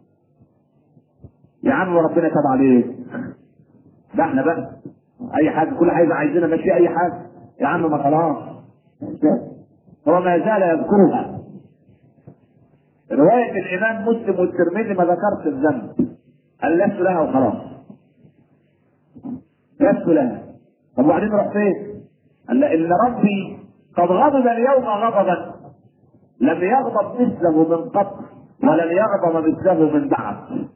يا عم ربنا تاب عليه ده احنا بقى اي حاجه كل حاجه عايزينها ماشي اي حاجه يا عم ما خلاص هو ما زال يذكرها رواية الإمام مسلم والترمذي ما ذكرش الذنب قال لست لها وخلاص لست لها طب وبعدين رحت فين؟ قال إن ربي قد غضب اليوم غضبا لم يغضب مثله من قبل ولم يغضب مثله من بعد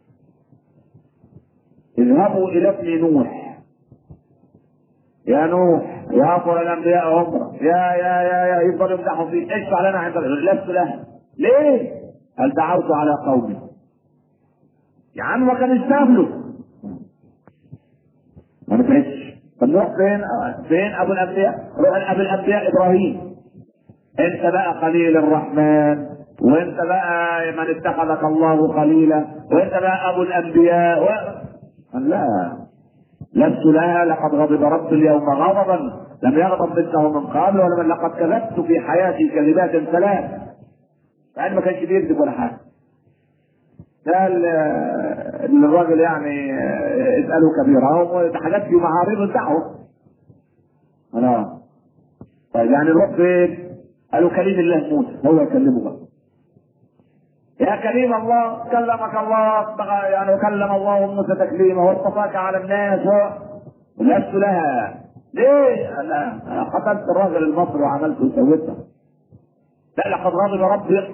اذهبوا الى ابن نوح يا نوح يا افضل الانبياء عمره يا يا يا يا يفضل يمدحوا فيك اشفع لنا عند لست لها ليه؟ هل دعوت على قومي يا عم ما كان يستاهلوا ما نفعش طب نروح فين؟ فين ابو الانبياء؟ روح ابو الانبياء ابراهيم انت بقى خليل الرحمن وانت بقى من اتخذك الله خليلا وانت بقى ابو الانبياء و... لا لست لها لقد غضب رب اليوم غضبا لم يغضب مثله من قبل ولم لقد كذبت في حياتي كذبات ثلاث فأنا ما كانش بيكذب ولا حاجه قال آه، ان الراجل يعني آه، اسالوا كبيرهم وده حاجات في معارض الدعوه خلاص طيب يعني نروح فين؟ قالوا كريم الله موسى هو يكلمه بقى يا كريم الله كلمك الله بقى يعني كلم الله موسى تكليما واصطفاك على الناس و... لست لها ليه؟ انا أنا قتلت الراجل المصري وعملت وسويتها لا لقد غضب ربي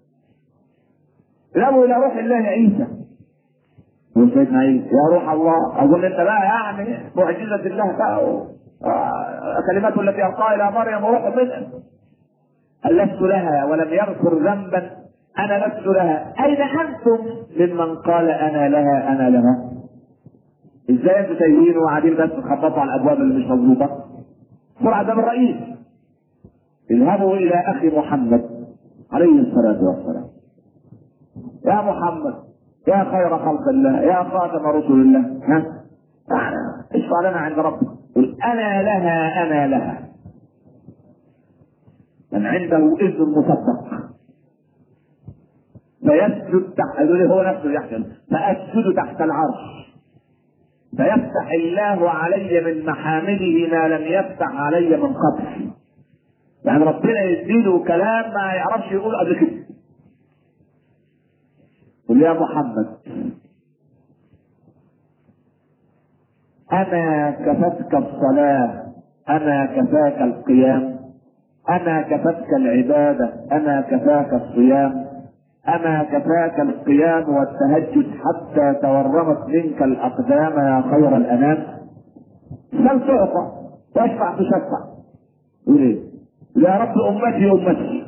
ذهبوا الى روح الله عيسى يقول سيدنا عيسى يا روح الله اظن انت بقى يعني معجزه الله بقى و... آه، كلماته التي القاها الى مريم وروح منها قال لست لها ولم يغفر ذنبا انا لست لها اين انتم ممن قال انا لها انا لها ازاي انتوا تايهين وقاعدين بس تخبطوا على الابواب اللي مش مظبوطه بسرعه ده الرئيس اذهبوا الى اخي محمد عليه الصلاه والسلام يا محمد يا خير خلق الله يا خاتم رسل الله ها تعالى اشفع لنا عند ربك قل انا لها انا لها من عنده اذن مصدق فيسجد تحت يقول هو نفسه يحكم فاسجد تحت العرش فيفتح الله علي من محامده ما لم يفتح علي من قبل يعني ربنا يديله كلام ما يعرفش يقول قبل كده قل يا محمد أما كفتك الصلاة أما كفاك القيام أما كفتك العبادة أما كفاك الصيام أما كفاك القيام والتهجد حتى تورمت منك الأقدام يا خير الأنام سل تعطى واشفع تشفع يقول ايه؟ يا رب أمتي أمتي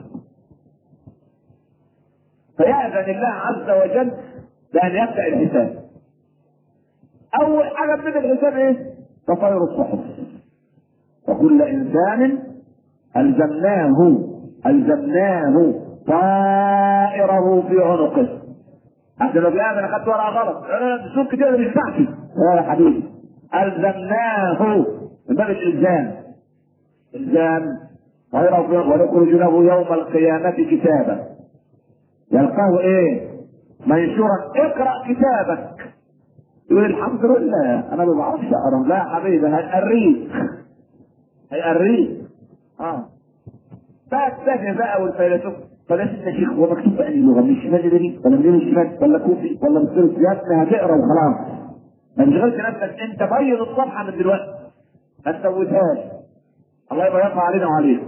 فيأذن الله عز وجل بأن يبدأ الحساب أول حاجة من الحساب إيه؟ تطير الصحف وكل إنسان ألزمناه ألزمناه طائره في عنقه عشان لو بيعمل انا خدت ورقه غلط انا شوف كده مش بتاعتي لا يا حبيبي الزمناه من باب الالزام الزام طائره في ونخرج له يوم القيامه كتابا يلقاه ايه منشورا اقرا كتابك يقول الحمد لله انا ما بعرفش اقرا لا يا حبيبي هيقريك هيقريك اه بقى السجن بقى والفيلسوف فلازم يا شيخ هو مكتوب بأني لغه مش مدري ولا منين الشمال ولا كوفي ولا مصري يا ابني هتقرا وخلاص ما تشغلش نفسك انت بيض الصفحه من دلوقتي ما تسويتهاش الله يبقى يقع علينا وعليك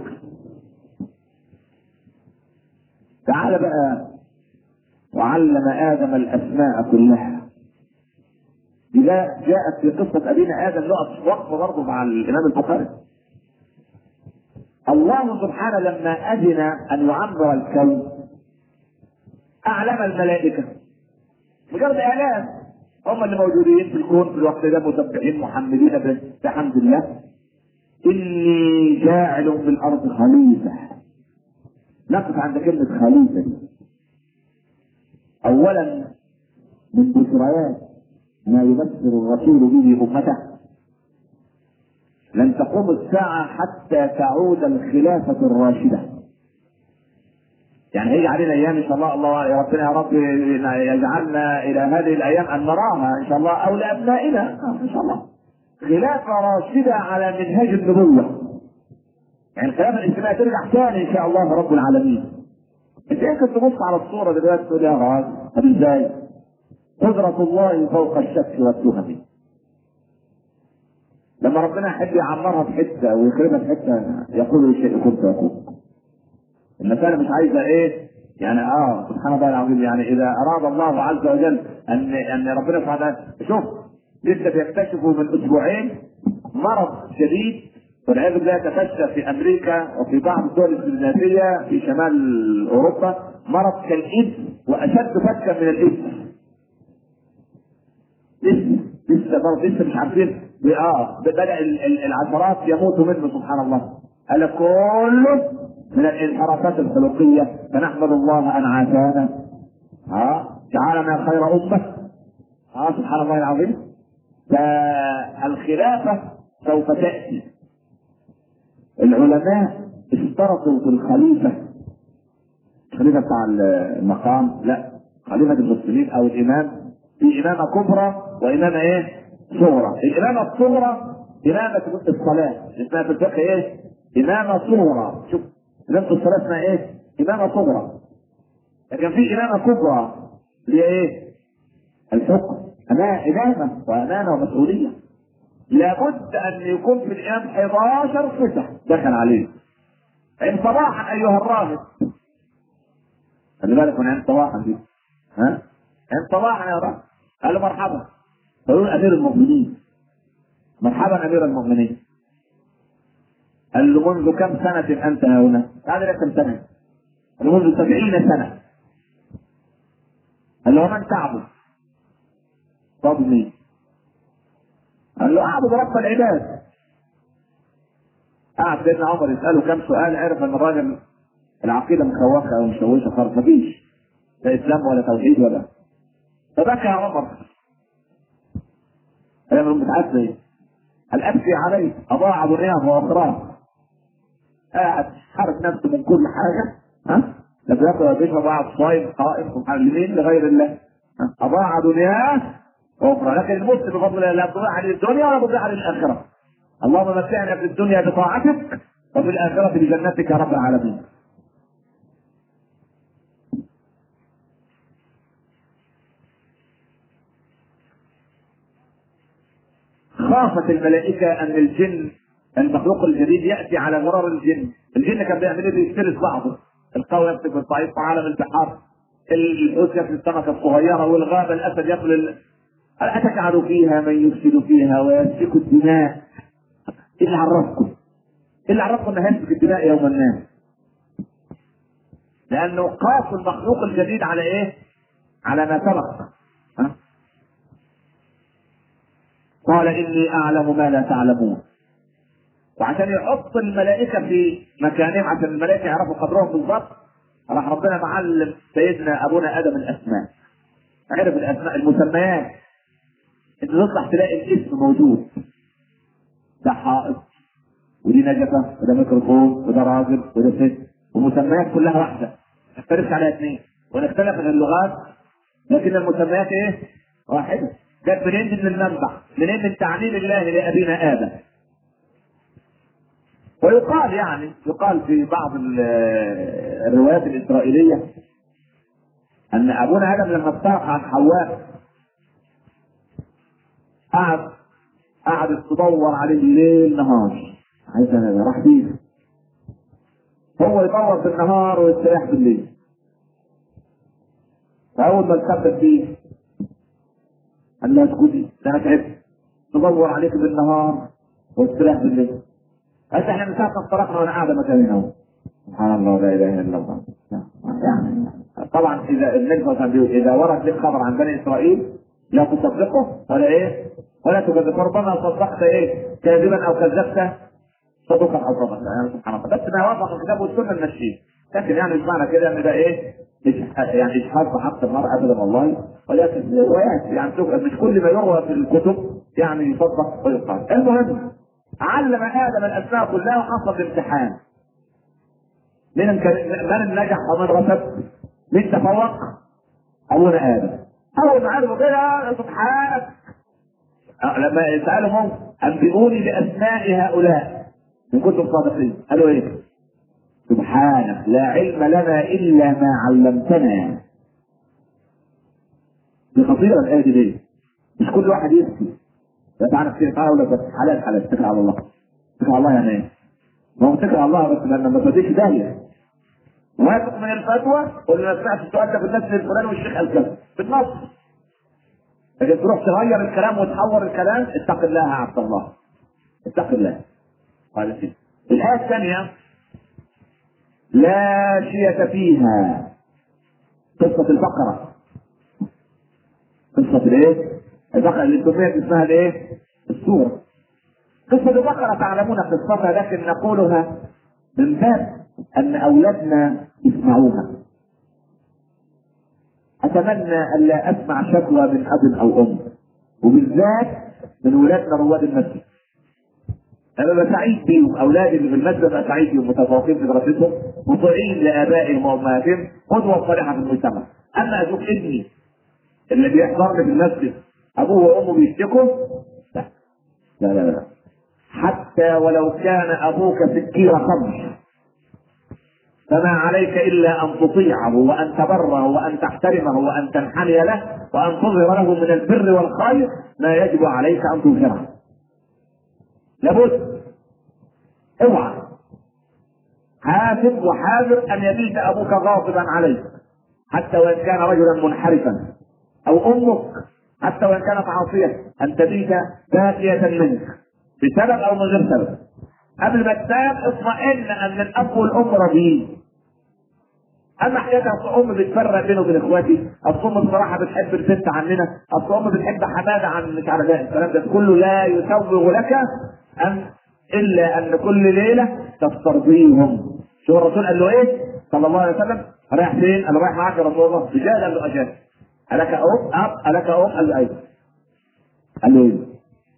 تعال بقى وعلم ادم الاسماء كلها إذا جاءت في قصة أبينا آدم نقف وقفة برضه مع الإمام البخاري. الله سبحانه لما أذن أن يعمر الكون أعلم الملائكة مجرد إعلام هم اللي موجودين في الكون في الوقت ده مسبحين محمدين بحمد الله إني جاعل في الأرض خليفة نقف عند كلمة خليفة دي. أولا من بشريات ما يبشر الرسول به امته لن تقوم الساعة حتى تعود الخلافة الراشدة يعني هيجي علينا ايام ان شاء الله الله يا ربنا يا رب يجعلنا الى هذه الايام ان نراها ان شاء الله او لابنائنا ان شاء الله خلافة راشدة على منهج النبوة يعني الخلافة الاسلامية ترجع ثاني ان شاء الله رب العالمين انت يمكن تبص على الصورة دلوقتي تقول يا غاز طب ازاي؟ قدرة الله فوق الشك والتهم لما ربنا يحب يعمرها في حتة ويخربها في حتة يقول الشيء كنت يكون المسألة مش عايزة ايه يعني اه سبحان الله العظيم يعني اذا اراد الله عز وجل ان ان ربنا سبحانه وتعالى شوف لسه بيكتشفوا من اسبوعين مرض شديد والعياذ بالله تفشى في امريكا وفي بعض الدول الاسكندنافيه في شمال اوروبا مرض كالايدز واشد فكا من الايدز لسه لسه برضه لسه مش عارفين اه بدا ال- ال- العشرات يموتوا منه سبحان الله قال كله من الانحرافات الخلقيه فنحمد الله ان عافانا اه جعلنا خير امه اه سبحان الله العظيم فالخلافه سوف تاتي العلماء اشترطوا في الخليفه الخليفه بتاع المقام لا خليفة المسلمين أو الإمام في إمامة كبرى وإمامة إيه؟ صغرى الإمامة الصغرى إمامة الصلاة اسمها في الفقه إيه؟ إمامة صغرى شوف إمامة الصلاة اسمها إيه؟ إمامة صغرى لكن في إمامة كبرى اللي هي إيه؟ الحكم أنا إمامة وأمانة ومسؤولية لابد أن يكون في الإمام 11 صفة دخل عليه عين صباحا أيها الراهب خلي بالك من عين صباحا دي ها؟ عين صباحا يا راهب قال له مرحبا فيقول أمير المؤمنين مرحبا أمير المؤمنين قال له منذ كم سنة أنت هنا؟ قال له كم سنة؟ قال له منذ سبعين سنة قال له ومن تعبد؟ طب مين؟ قال له اعبد رب العباد قعد سيدنا عمر يساله كم سؤال عرف ان الراجل العقيده مخوخه او مشوشه خالص مفيش لا اسلام ولا توحيد ولا فبكى يا عمر قال له بتعدي ايه؟ قال ابكي عليه اضاع دنياه واخراه قاعد حارس نفسه من كل حاجه ها لا بياكل ولا بيشرب قاعد صايم قائم محللين لغير الله ها؟ اضاع دنياه واخرى لكن المسلم بفضل الله لا تضيع عليه الدنيا ولا تضيع عليه الاخره اللهم متعنا في الدنيا بطاعتك وفي الاخره بجنتك يا رب العالمين خافت الملائكة أن الجن المخلوق الجديد يأتي على غرار الجن الجن كان بيعمل ايه بيفترس بعضه القوي يمسك بالضعيف في عالم البحار الحوت ياكل السمكة الصغيرة والغابة الأسد ياكل ال... أتجعل فيها من يفسد فيها ويسفك الدماء إيه اللي عرفكم؟ إيه اللي عرفكم إن هيسفك الدماء يوم الناس؟ لأنه قاس المخلوق الجديد على إيه؟ على ما سبق ها؟ قال إني أعلم ما لا تعلمون وعشان يحط الملائكة في مكانهم عشان الملائكة يعرفوا قدرهم بالظبط راح ربنا معلم سيدنا أبونا آدم الأسماء عرف الأسماء المسميات انت تطلع تلاقي الاسم موجود ده حائط ودي نجفة وده ميكروفون وده راجل وده ست ومسميات كلها واحدة ما تختلفش عليها اثنين ونختلف في اللغات لكن المسميات ايه؟ واحدة جت منين من المنبع منين من تعليم الله لأبينا آدم ويقال يعني يقال في بعض ال- الروايات الإسرائيلية أن أبونا آدم لما افترق عن حواء قعد قعدت تدور عليه ليل نهار عايز انا راح فين هو يدور في النهار ويستريح بالليل فاول ما تثبت فيه قال لها اسكتي ده انا تعبت تدور عليك بالنهار واستريح بالليل قالت احنا من ساعه ما افترقنا وانا قاعده مكاني اهو سبحان الله لا اله الا الله يعني طبعا اذا النبي صلى الله عليه وسلم اذا ورد لك خبر عن بني اسرائيل لا تصدقه ولا ايه؟ ولا تكذبه ربما صدقت ايه؟ كاذبا او كذبت صدقا او صدقا يعني سبحان الله بس ما وافق الكتاب والسنه نمشيه لكن يعني مش معنى كده ان ده ايه؟ إجح- يعني اجحاف بحق المرء ابدا والله ولكن روايات يعني شوف مش كل ما يروى في الكتب يعني يصدق ويقال المهم علم ادم الاسماء كلها وحصل الامتحان من الك- من نجح ومن رفض من تفوق ابونا ادم اول ما عرفوا كده سبحانك أه، لما سالهم انبئوني باسماء هؤلاء ان كنتم صادقين قالوا ايه؟ سبحانك لا علم لنا الا ما علمتنا دي خطيره الايه دي ليه؟ مش كل واحد يفتي لا تعرف كيف اقول لك بس حلال حلال اتكل على الله اتكل على الله يعني ايه؟ ما هو اتكل على الله بس لما ما توديش داهيه واثق من الفتوى قول له انا سمعت السؤال ده في الناس الفلاني والشيخ قال كذا بالنص لكن تروح تغير الكلام وتحور الكلام اتق الله يا عبد الله اتق الله قال كده الآية الثانية لا شية فيها قصة البقرة قصة الايه؟ البقرة اللي سميت اسمها الايه؟ السورة قصة البقرة تعلمون قصتها لكن نقولها من باب أن أولادنا يسمعوها أتمنى أن لا أسمع شكوى من أب أو أم وبالذات من ولادنا رواد المسجد أنا ببقى سعيد بيهم أولادي اللي في المسجد ببقى سعيد بيهم متفوقين في دراستهم مطيعين لآبائهم وأمهاتهم قدوة صالحة في المجتمع اما اشوف ابني اللي بيحضرني في المسجد ابوه وامه بيشتكوا لا لا لا لا حتى ولو كان ابوك سكين خمر فما عليك الا ان تطيعه وان تبره وان تحترمه وان تنحني له وان تظهر له من البر والخير ما يجب عليك ان تظهره لابد اوعى حاسب وحاذر ان يبيت ابوك غاضبا عليك حتى وان كان رجلا منحرفا او امك حتى وان كانت عاصيه ان تبيت باكيه منك بسبب او من غير سبب قبل ما تنام اطمئن ان الاب والام راضيين اما حكايه اصل ام بتفرق بينه وبين اخواتي اصل ام بصراحه بتحب البنت عننا اصل ام بتحب حماده عن مش عارف ايه الكلام ده كله لا يسوغ لك ان الا ان كل ليله تسترضيهم شو الرسول قال له ايه صلى الله عليه وسلم رايح فين؟ قال له رايح معاك يا رسول الله رجال قال له اجل الك ام اب الك ام قال له ايوه قال له ايه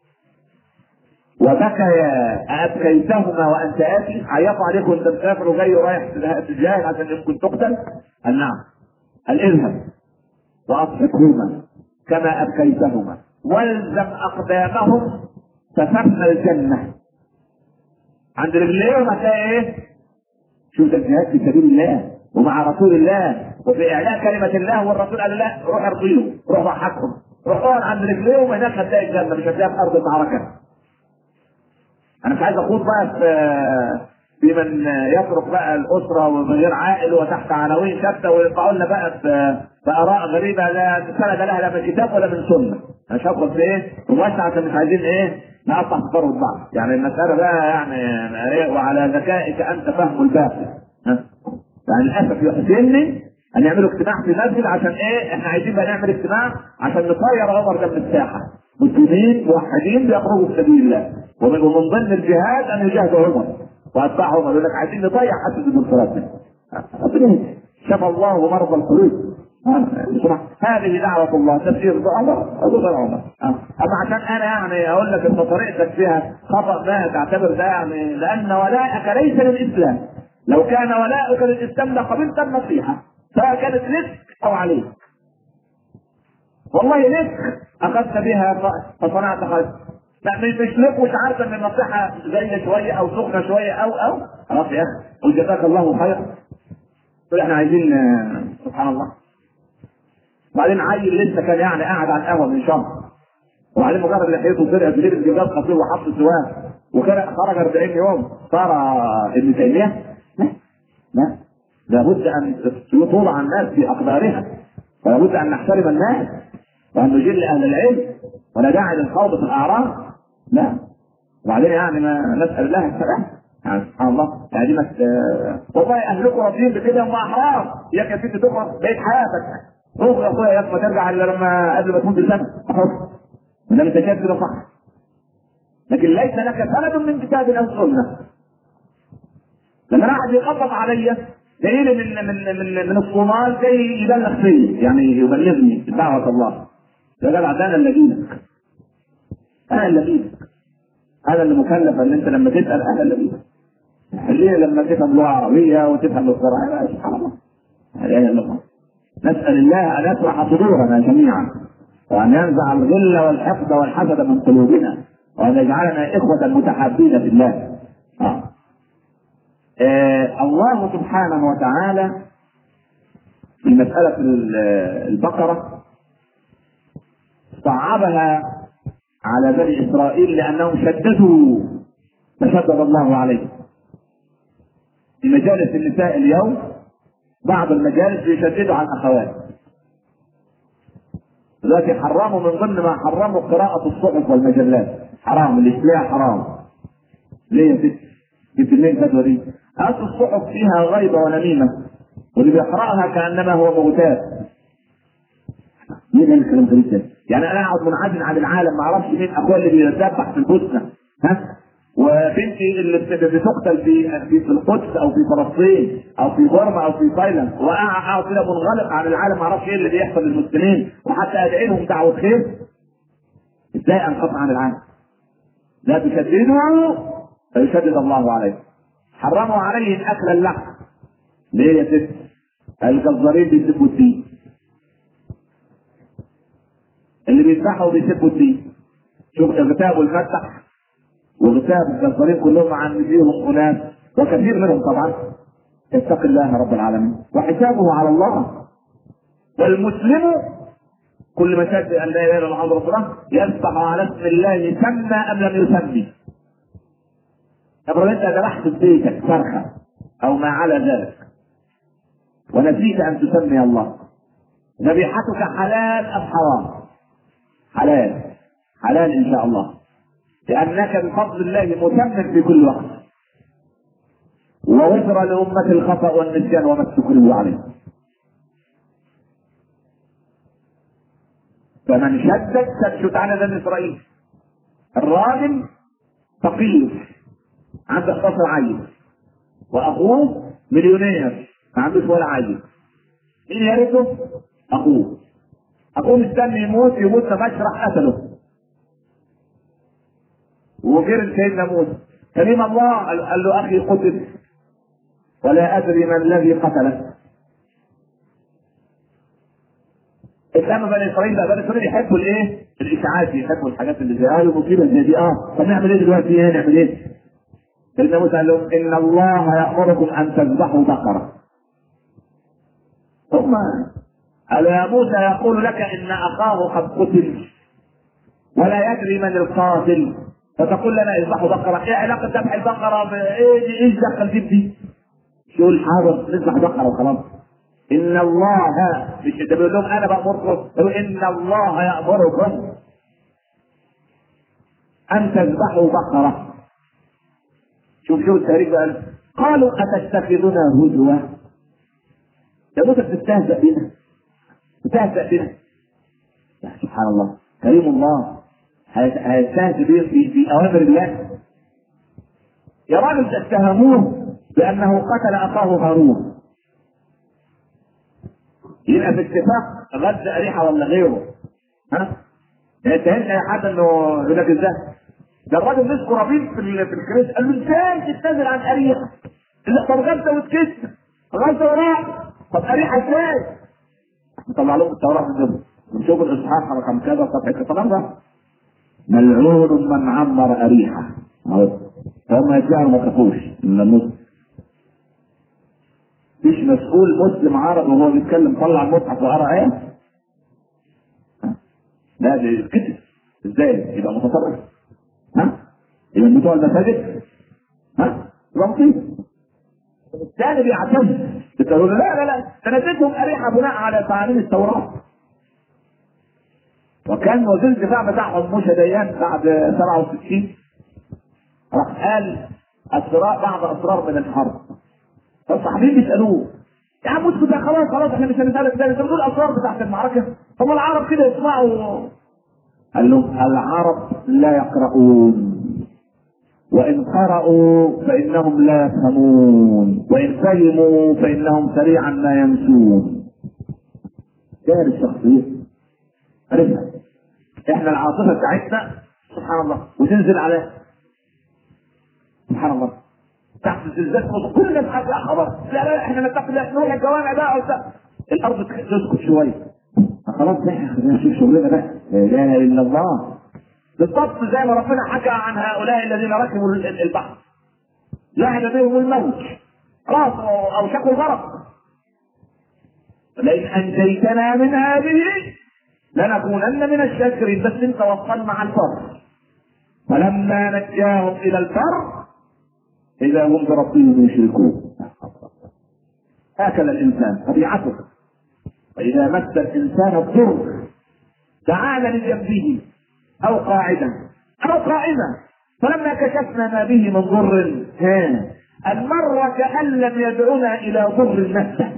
وبكيا أبكيتهما وأنت آتي عيطوا عليك وأنت مسافر وجاي رايح تجاهد عشان يمكن تقتل؟ قال نعم قال اذهب وأضحكهما كما أبكيتهما والزم أقدامهم فثم الجنة عند رجليهم هتلاقي إيه؟ شوف ده الجهاد في سبيل الله ومع رسول الله وفي إعلاء كلمة الله والرسول قال لا روح ارضيهم روح ضحكهم روح اقعد عند رجليهم هناك هتلاقي الجنة مش هتلاقيها في أرض المعركة انا مش عايز اخوض بقى في في من يترك بقى الاسره ومن غير عائل وتحت عناوين شتى ويطلعوا لنا بقى في في اراء غريبه لا سند لها لا من كتاب ولا من سنه انا مش هدخل في ايه مباشره عشان مش عايزين ايه نقطع في بعض يعني المساله بقى يعني إيه وعلى ذكائك انت فهم الباقي ها يعني للاسف يحزنني ان يعملوا اجتماع في مسجد عشان ايه احنا عايزين بقى نعمل اجتماع عشان نطير عمر ده من الساحه مسلمين موحدين بيخرجوا في سبيل الله ومن ومن ضمن الجهاد ان يجاهد عمر واتباع عمر يقول لك عايزين نضيع حتى الديمقراطيه شفى الله مرضى القلوب هذه دعوة الله تفسير عمر أبو بكر عمر أما عشان أنا يعني أقول لك إن طريقتك فيها خطأ ما تعتبر ده يعني لأن ولاءك ليس للإسلام لو كان ولاؤك للإسلام لقبلت النصيحة سواء كانت لك أو عليك والله لك أخذت بها فصنعت خير لا مش مش لك مش عارفه ان النصيحه زي شويه او سخنه شويه او او خلاص يا اخي قل جزاك الله خيرا تقول احنا عايزين سبحان الله وبعدين عيل لسه كان يعني قاعد على القهوه من شهر وبعدين مجرد لحيته طلع في ليله جبال خطير وحط سواه وكان خرج 40 يوم صار ابن تيميه لا لا لابد ان توضع الناس في اقدارها ولابد ان نحترم الناس وان نجل اهل العلم ولا داعي للخوض في الاعراض لا وبعدين يعني ما نسال الله السلام يعني سبحان الله يعني دي مس... والله اهلكم راضيين بكده هم احرار ياك يا ست تخرج بقيت حياتك روح يا اخويا يا ما ترجع الا لما قبل ما تموت بسنه احط ما دام انت شايف كده صح لكن ليس لك سند من كتاب او سنه لما واحد يخبط عليا جاي لي من من من من الصومال جاي يبلغ فيا يعني يبلغني دعوه الله يا جدع ده انا اللي اجيلك انا اللي اجيلك انا اللي مكلف ان انت لما تسال انا اللي اجيلك خلينا لما تفهم لغه عربيه وتفهم القران سبحان الله لا اله الا الله نسال الله ان يشرح صدورنا جميعا وان ينزع الغل والحقد والحسد من قلوبنا وان يجعلنا اخوه متحابين في الله آه. آه الله سبحانه وتعالى في مسألة البقرة صعبها على بني إسرائيل لأنهم شددوا فشدد الله عليهم في مجالس النساء اليوم بعض المجالس بيشددوا على الأخوات دلوقتي حرموا من ضمن ما حرموا قراءة الصحف والمجلات حرام الإشلاء حرام ليه يا ست؟ جبت منين الفتوى دي؟ أصل الصحف فيها غيبة ونميمة واللي بيقرأها كأنما هو مغتاب مين قال الكلام ده يعني انا اقعد منعزل عن العالم ما اعرفش مين اخويا اللي بيذبح في البوسنه ها وبنتي اللي بتقتل في في في القدس او في فلسطين او في بورما او في تايلاند واقعد كده منغلق عن العالم ما اعرفش ايه اللي بيحصل للمسلمين وحتى ادعي لهم دعوه خير ازاي انقطع عن العالم؟ لا تشددوا فيشدد الله عليه حرموا عليهم اكل اللحم ليه يا ست؟ الجزارين بيسبوا الدين بيذبحوا وبيسبوا الدين شوف اغتابوا المذبح واغتاب الجزارين كلهم عن فيهم اناس وكثير منهم طبعا يتقي الله رب العالمين وحسابه على الله والمسلم كل ما شهد ان لا اله الا الله محمد رسول الله يذبح على اسم الله سمى ام لم يسمي افرض انت ذبحت في بيتك فرخه او ما على ذلك ونسيت ان تسمي الله ذبيحتك حلال ام حرام؟ حلال حلال ان شاء الله لانك بفضل الله مسمى في كل وقت وغفر لأمة الخطأ والنسيان وما استكرهوا عليه فمن شدد تشد على بني إسرائيل الراجل فقير عنده 11 عيل وأخوه مليونير ما عندوش ولا عيل مين يرثه؟ أخوه أخوه مستني يموت يموت فمشرح قتله وغير سيدنا موسى كريم الله قال له أخي قتل ولا ادري ما الذي قتله اسلام بني اسرائيل بقى بني اسرائيل يحبوا الايه؟ الاشاعات يحبوا الحاجات اللي زي اه مصيبه زي دي اه طب نعمل ايه دلوقتي ايه نعمل ايه؟ سيدنا موسى قال لهم ان الله يامركم ان تذبحوا بقره ثم قال يا موسى يقول لك ان اخاه قد قتل ولا يدري من القاتل فتقول لنا اذبحوا بقره ايه علاقه ذبح البقره بايه دي ايش دخل دي دي يقول حاضر نذبح بقره وخلاص ان الله مش ده بيقول لهم انا بامركم يقول ان الله يامركم ان تذبحوا بقره شوف شوف التاريخ بقى قالوا اتتخذنا هزوا يا موسى بتستهزأ بنا بتستهزأ بنا يا سبحان الله كريم الله هيستهزئ بنا في, في اوامر الله يا راجل اتهموه بانه قتل اخاه هارون يبقى في اتفاق غد اريحه ولا غيره ها اتهمت اي حد انه يقول لك ازاي ده الراجل مسكه ربيب في ال- في الكريس قال له ازاي تتنازل عن اريحه؟ لا طب غزه وتكسر غزه وراح طب اريحه ازاي؟ طلع لهم التوراه من جنبه نشوف الاصحاح رقم كذا صفحه الكلام ده ملعون من عمر اريحه اهو فهم يتلاقوا ما خافوش من المسلم مش مسؤول مسلم عربي وهو بيتكلم طلع المصحف وقرا ايه لا ده كده ازاي يبقى متطرف ها يبقى بتوع المساجد ها يبقى مصيبه الثاني بيعتز بتقول لا لا لا تنزلتهم اريحه بناء على تعاليم التوراه وكان وزير الدفاع بتاعهم موسى ديان بعد 67 راح قال اسرار بعض اسرار من الحرب فالصحابيين بيسالوه يا عم اسكت يا خلاص خلاص احنا مش هنسالك تاني انت بتقول الاسرار بتاعت المعركه هم العرب كده يسمعوا قال لهم العرب لا يقرؤون وإن قرأوا فإنهم لا يفهمون وإن فهموا فإنهم سريعا ما ينسون دار الشخصية عرفها احنا العاطفة بتاعتنا سبحان الله وتنزل على سبحان الله تحت الزلزال كل الناس قالت لا خلاص لا لا احنا نتقي لا نروح الجوامع بقى وبتاع الارض تسكت شويه خلاص بقى خلينا نشوف شغلنا بقى لا اله الا الله بالضبط زي ما ربنا حكى عن هؤلاء الذين ركبوا ال- البحر لعن بهم الموت خلاص اوشكوا الغرق لئن انجيتنا من هذه لنكونن من الشاكرين بس انت وصل مع البر فلما نجاهم الى البر اذا هم بربهم يشركون هكذا الانسان طبيعته فاذا مس الانسان الضر تعالى لجنبه او قاعدا او قائما فلما كشفنا ما به من ضر ها المر كان لم يدعنا الى ضر مسه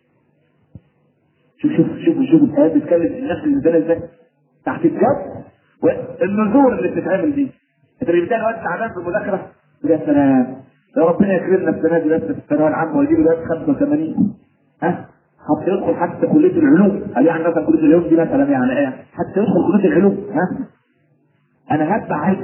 شوف شوف شوف شوف الايه بتتكلم الناس اللي نزلت ازاي تحت الجو والنذور اللي بتتعمل دي انت اللي بتلاقي وقت تعبان في المذاكره تقول يا سلام يا ربنا يكرمنا السنه دي بس في الثانويه العامه ويجيب لغايه 85 ها حتى يدخل حتى كليه العلوم قال يعني مثلا كليه العلوم دي مثلا يعني ايه حتى يدخل كليه العلوم ها انا هتبع عليك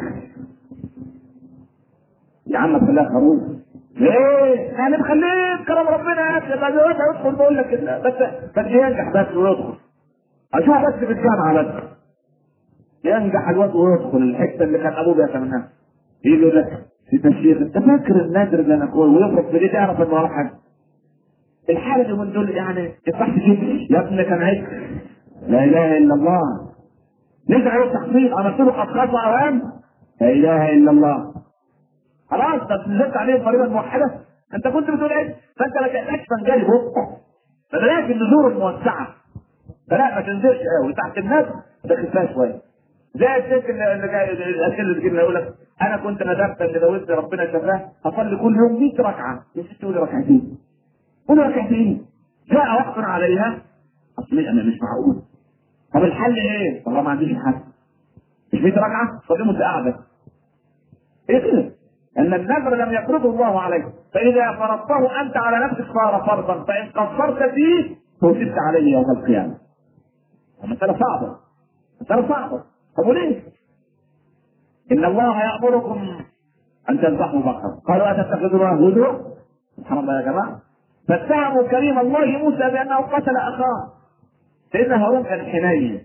يا عم خليها خروج ليه؟ يعني مخليه كلام ربنا يا اخي ما دلوقتي هيدخل بقول لك كده بس بس ينجح بس ويدخل اشوف بس في الجامعه بس ينجح الواد ويدخل الحته اللي كان ابوه بيتمناها يجي يقول لك في تشيخ انت فاكر النادر ده انا كويس ويفرق في ايديه تعرف انه ولا حاجه الحاله اللي من دول يعني يصح تجيب يا ابني كان عيب لا اله الا الله نرجع له التخطيط عملت له اشخاص واوهام لا اله الا الله خلاص طب نزلت عليه الضريبه الموحده انت كنت بتقول ايه؟ فانت ما كانكش تنجلي بكره فبلاش النزور الموسعه فلا ما تنزلش قوي تحت الناس ده خفاف شويه زي الست اللي اللي جاي الاسئله اللي بتجيلنا يقول لك انا كنت ندمت ان لو ابني ربنا شفاه هصلي كل يوم 100 ركعه يا ست قولي ركعتين قولي ركعتين جاء وقت عليها اصل انا مش معقول طب الحل ايه؟ والله ما عنديش حل مش 100 ركعه صلي وانت قاعده ايه كده؟ ان النذر لم يفرضه الله عليك فاذا فرضته انت على نفسك صار فرضا فان قصرت فيه توجبت عليه يوم القيامه مسألة صعبة مسألة صعبة طب وليه؟ إن الله يأمركم أن تذبحوا بقرة قالوا أتتخذونها هزوا سبحان الله يا جماعة فاتهموا كريم الله موسى بأنه قتل أخاه سيدنا هارون كان حنين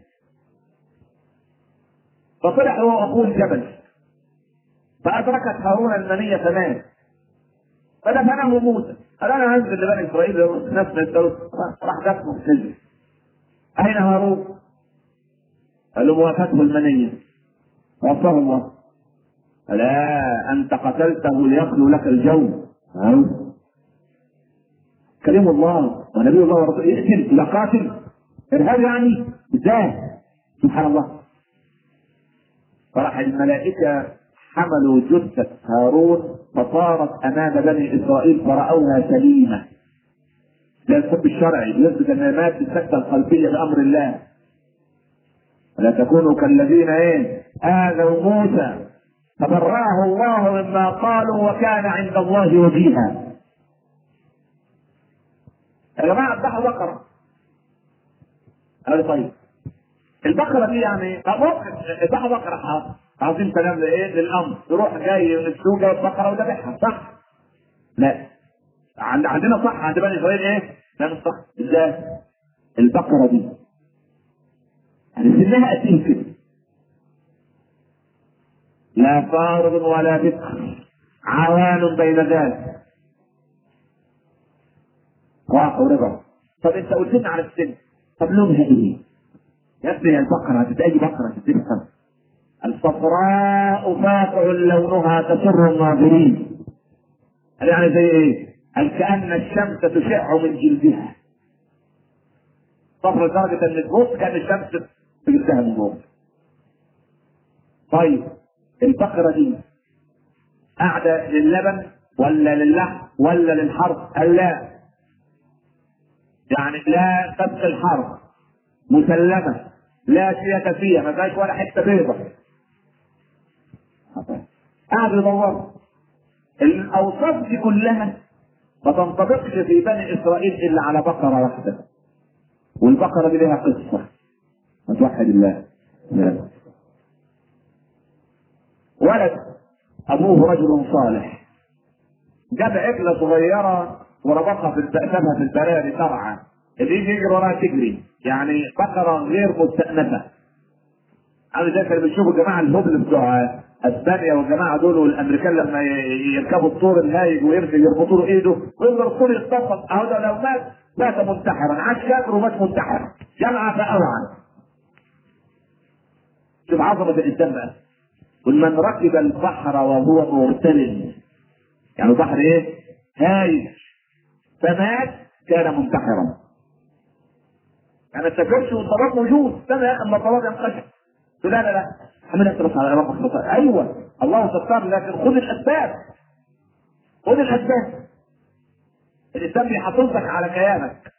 فطلع هو وأخوه الجبل فأدركت هارون المنية فمات فدفنه موسى قال أنا هنزل لبني إسرائيل نفس ما راح دفنه في نزل أين هارون؟ قال له وافته المنية وفاه الله لا أنت قتلته ليخلو لك الجو هارون كريم الله ونبي الله ورسوله يقتل لا قاتل إرهاب يعني ازاي؟ سبحان الله فراح الملائكة حملوا جثة هارون فصارت أمام بني إسرائيل فرأوها سليمة لا الحب الشرعي يثبت ان مات بالسكته القلبيه بامر الله ولا تكونوا كالذين ايه اذوا موسى فبرأه الله مما قالوا وكان عند الله وجيها يا جماعه اذبحوا بقره قال طيب البقره دي يعني طب ممكن اذبحوا بقره حاضر عاوزين كلام لايه للامر يروح جاي من السوق جايب بقره وذبحها صح؟ لا عند عندنا صح عند بني اسرائيل ايه؟ لا مش صح ازاي؟ البقره دي يعني سنها قد ايه كده؟ لا فارض ولا بكر عوان بين ذلك راح ورجع طب انت قلت لنا على السن طب لونها ايه؟ يا ابني يا البقره هتبقى بقره تتفهم الصفراء فاقع لونها تسر الناظرين يعني زي ايه؟ قال كأن الشمس تشع من جلدها صفر لدرجة ان تبص كأن الشمس في جلدها من جوه طيب البقرة دي قاعدة للبن ولا للحم ولا للحرث؟ قال لا يعني لا تبقي الحرث مسلمة لا شية فيها ما فيهاش ولا حتة بيضة قاعد يدور الأوصاف دي كلها ما تنطبقش في بني اسرائيل الا على بقره واحده والبقره دي لها قصه ما توحد الله لا. ولد ابوه رجل صالح جاب عجله صغيره وربطها في سابها في البراري ترعى اللي يجي يجري وراها تجري يعني بقره غير مستأنفه انا زي كانوا بيشوفوا الجماعه الهبل بتوع اسبانيا والجماعه دول والامريكان لما يركبوا الطور الهايج ويرجع يربطوا له ايده ويفضل الطور يتطبق اهو ده لو مات مات منتحرا عاش كافر ومات منتحر جمع فاوعى شوف عظمه الانسان بقى ومن ركب البحر وهو مرتل يعني البحر ايه؟ هايج فمات كان منتحرا يعني التكرش والطلاق موجود استنى اما الطلاق ينقشع لا لا لا حمل اصرف على ربك خطأ ايوه الله ستار لكن خذ الاسباب خذ الاسباب الانسان بيحافظك على كيانك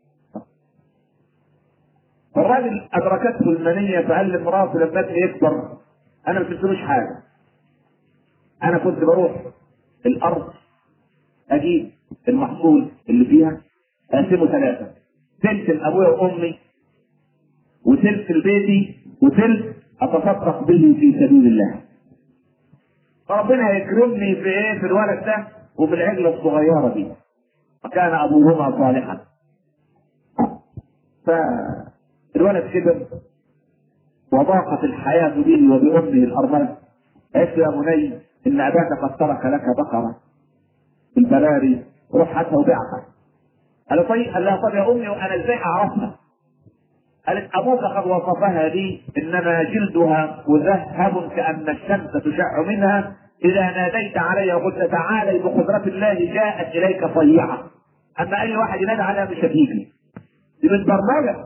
الراجل ادركته المنيه فقال لمراته لما ابني يكبر انا ما سبتلوش حاجه انا كنت بروح الارض اجيب المحصول اللي فيها اقسمه ثلاثه ثلث لابويا وامي وثلث لبيتي وثلث اتصدق به في سبيل الله فربنا هيكرمني في ايه في الولد ده وفي العجله الصغيره دي وكان ابوهما صالحا فالولد كبر وضاقت الحياة به وبأمه الأرملة قالت له يا بني إن أباك قد ترك لك بقرة في البراري روح هاتها وبيعها قال طيب قال لها طب يا أمي وأنا إزاي أعرفها؟ قالت أبوك قد وصفها لي إنما جلدها مذهب كأن الشمس تشع منها إذا ناديت علي وقلت تعالي بقدرة الله جاءت إليك صيحة أما أي واحد ينادي عليها مش هتيجي دي متبرمجة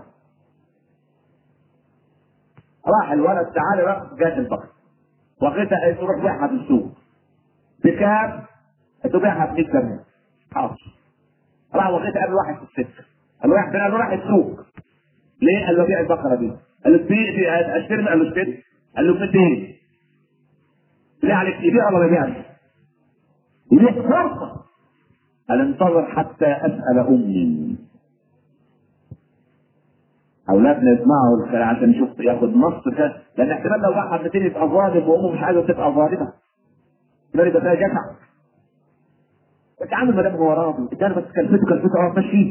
راح الولد تعالى بقى جات البقرة واخدها قالت روح بيعها في السوق بكام؟ تبيعها ب 100 جنيه حاضر راح واخدها قبل واحد في السكه قال له راح فين؟ قال له راح السوق ليه؟ قال له بيع البقره دي قال له بيع اشتري قال له اشتري قال له ب 200 ليه عليك يبيع ولا ما يبيعش؟ يبيع فرصه قال انتظر حتى اسال امي اولادنا يسمعوا الكلام عشان يشوف ياخد نص كده لان احتمال لو باعها ب 200 يبقى ظالم وامه مش عايزه تبقى ظالمه احتمال يبقى فيها جشع اتعامل ما دام هو راضي ادانا بس كلفته كلفته اه ماشي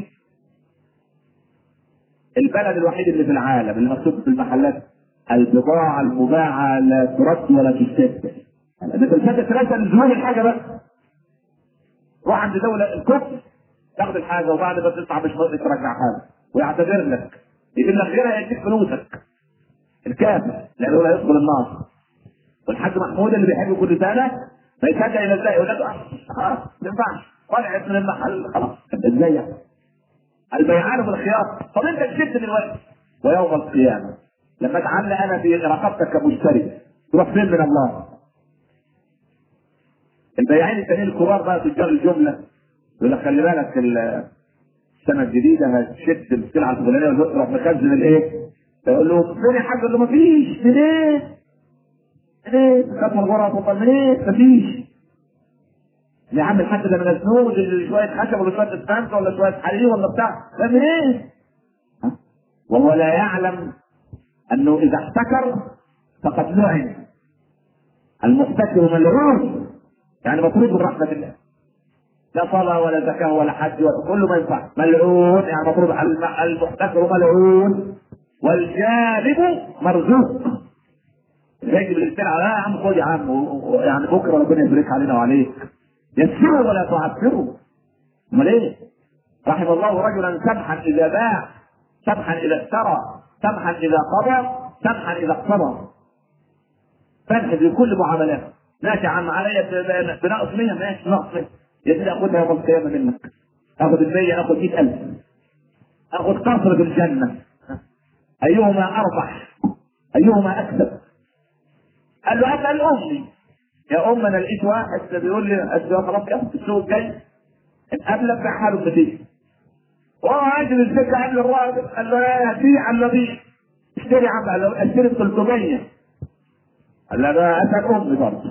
البلد الوحيد اللي في العالم اللي مكتوب في المحلات البضاعة المباعة لا ترد ولا تستبدل. انت الفاتة ثلاثة لزوم الحاجة بس. روح عند دولة الكفر تاخد الحاجة وبعد ما تدفع مش راضي ترجعها له ويعتذر لك يجيب لك غيرها يديك فلوسك. الكافر لأنه لا يدخل النار. والحاج محمود اللي بيحب كل سنة ما يصدق إلى ازاي يقول لك خلاص ما ينفعش طلعت من المحل خلاص ازاي يعني؟ البيعان بالخيار طب انت كسبت دلوقتي ويوم القيامه لما اتعلق انا في رقبتك كمشتري تروح فين من الله؟ البياعين التانيين الكبار بقى تجار الجمله يقول لك خلي بالك السنه الجديده هتشد السلعه الفلانيه وتروح مخزن الايه؟ يقول له فين يا حاج؟ يقول له مفيش منين؟ منين؟ خدنا الغرف وقال منين؟ مفيش يا عم الحاج ده من الزنود اللي شويه خشب ولا شويه اسفنج ولا شويه حرير ولا بتاع ده من ايه؟ وهو لا يعلم انه اذا احتكر فقد لعن المحتكر ملعون يعني مطرود من رحمه الله لا صلاة ولا زكاة ولا حج ولا كله ما ينفع ملعون يعني مطلوب المحتكر ملعون والجانب مرزوق يجب الانسان على يا عم خد يا عم يعني بكره ربنا يبارك علينا وعليك يسروا ولا تعسروا امال ايه؟ رحم الله رجلا سمحا اذا باع سمحا اذا اشترى سمحا اذا قضى سمحا اذا اقتضى سمح في كل معاملاته ماشي يا عم عليا بنقص 100 ماشي نقص 100 يا سيدي اخدها يوم القيامه منك اخد ال 100 اخد 100000 اخد قصر في الجنه ايهما اربح ايهما اكسب قال له اسال امي يا ام انا لقيت واحد بيقول لي أسوأ خلاص يا السوق الجاي قبلك بيع له 200 وهو عاجل السكه قبل الراجل قال له يا بيع ولا بيع اشتري يا عم قال له اشتري ب 300 قال له انا اسال امي برضه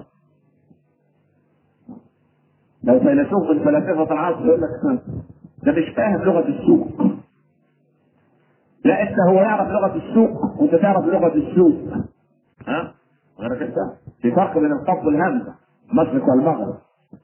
لو فيلسوف من فلاسفه العصر يقول لك ده مش فاهم لغه السوق لا انت هو يعرف لغه السوق وانت تعرف لغه السوق ها غيرك انت في فرق بين القصد والهمزه المشرق والمغرب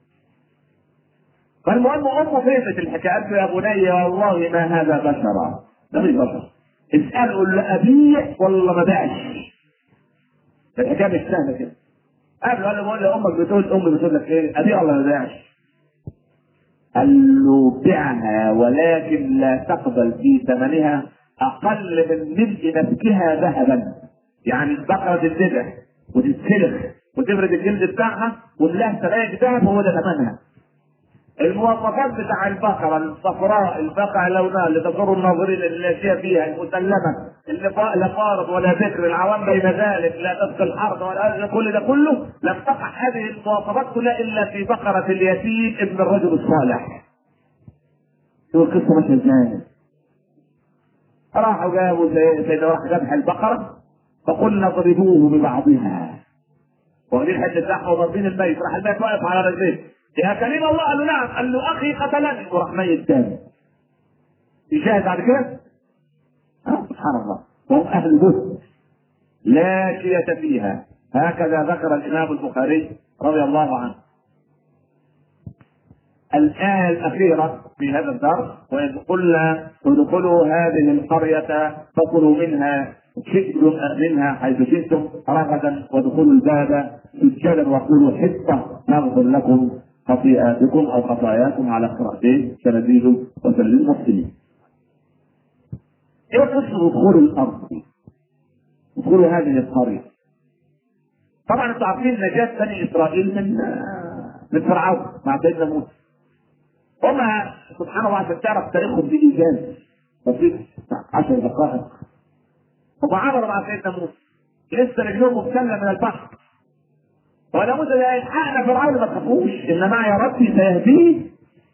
فالمهم امه فهمت الحكايه قالت له يا بني والله ما هذا بشرا ده مش بشر اساله قول له ابيع ولا ما بيعش الحكايه مش سهله كده قبل قال له بقول له امك بتقول امي بتقول لك ايه ابيع ولا ما بيعش قال له بعها ولكن لا تقبل في ثمنها اقل من ملء نفسها ذهبا يعني البقره تتذبح وتتسلخ وتفرد الجلد بتاعها ونلاقي سلايك ذهب هو ده ثمنها المواصفات بتاع البقره الصفراء البقع لونها اللي تضر الناظرين اللي فيها فيها المسلمه اللي لا فارض ولا ذكر العوام بين ذلك لا تسقي الحرب ولا كل ده كله لم تقع هذه المواصفات كلها الا في بقره اليتيم ابن الرجل الصالح. شو القصه ماشيه ازاي؟ راحوا جابوا سيدنا راح ذبح البقره فقلنا اضربوه ببعضها. واخدين حته لحمه وضاربين الميت راح الميت واقف على رجليه يا كريم الله قال له نعم قال له اخي قتلني وراح ميت تاني يشاهد بعد كده آه سبحان الله وهم اهل بث لا شية فيها هكذا ذكر الامام البخاري رضي الله عنه الآية الأخيرة في هذا الدرس وإذ قلنا ادخلوا هذه القرية فكلوا منها شئتم منها حيث شئتم رغدا وادخلوا الباب سجدا وقولوا حطة نغفر لكم خطيئاتكم او خطاياكم على قراءتين سنزيد وسنزيد المحسنين. ايه قصه دخول الارض؟ دخول هذه القريه. طبعا انتم عارفين نجاة بني اسرائيل من من فرعون مع سيدنا موسى. هما سبحان الله عشان تعرف تاريخهم بايجاز بسيط 10 دقائق هم عبروا مع سيدنا موسى لسه رجلهم مبتله من البحر ولا موسى لا يلحقنا فرعون ما تخافوش ان معي ربي سيهديه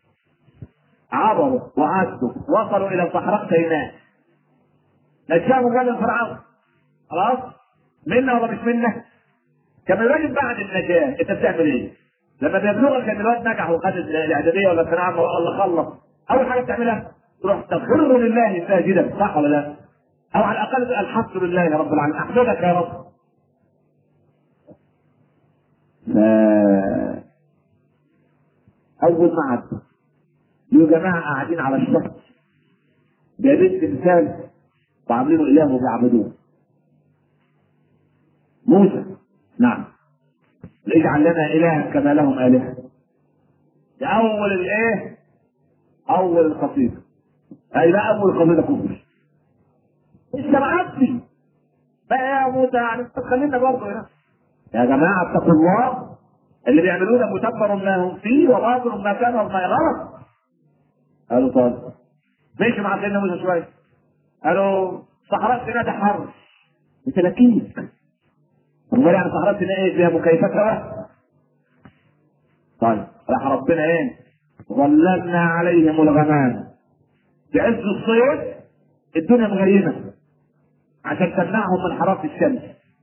عبروا وعدوا وصلوا الى صحراء سيناء نجاهم من فرعون خلاص منا ولا مش منا كان الراجل بعد النجاه انت بتعمل ايه؟ لما بيبلغك ان الواد نجح وخد الاعداديه ولا الثانويه ولا خلص اول حاجه بتعملها تروح تخر لله ساجدا صح ولا لا؟ او على الاقل تقول الحمد لله رب العالمين احمدك يا رب. ف اول ما عد يا جماعه قاعدين على الشط جايبين تمثال وعاملينه اله وبيعبدوه. موسى نعم اجعل لنا الها كما لهم الهه. ده اول الايه؟ اول القصيده. اي لا اول قصيده كفر. انت معدي بقى يا موسى يعني انت خلينا برضه هنا يا جماعه اتقوا الله اللي بيعملوه ده متبر ما هم فيه وباطل ما كان وما غلط قالوا طيب ماشي مع سيدنا موسى شويه قالوا صحراء سيناء ده حر بتلاكيك امال يعني صحراء سيناء ايه فيها مكيفات هواء طيب راح ربنا ايه ظللنا عليهم الغمام في عز الصيف الدنيا مغيمه عشان تمنعهم من حراره الشمس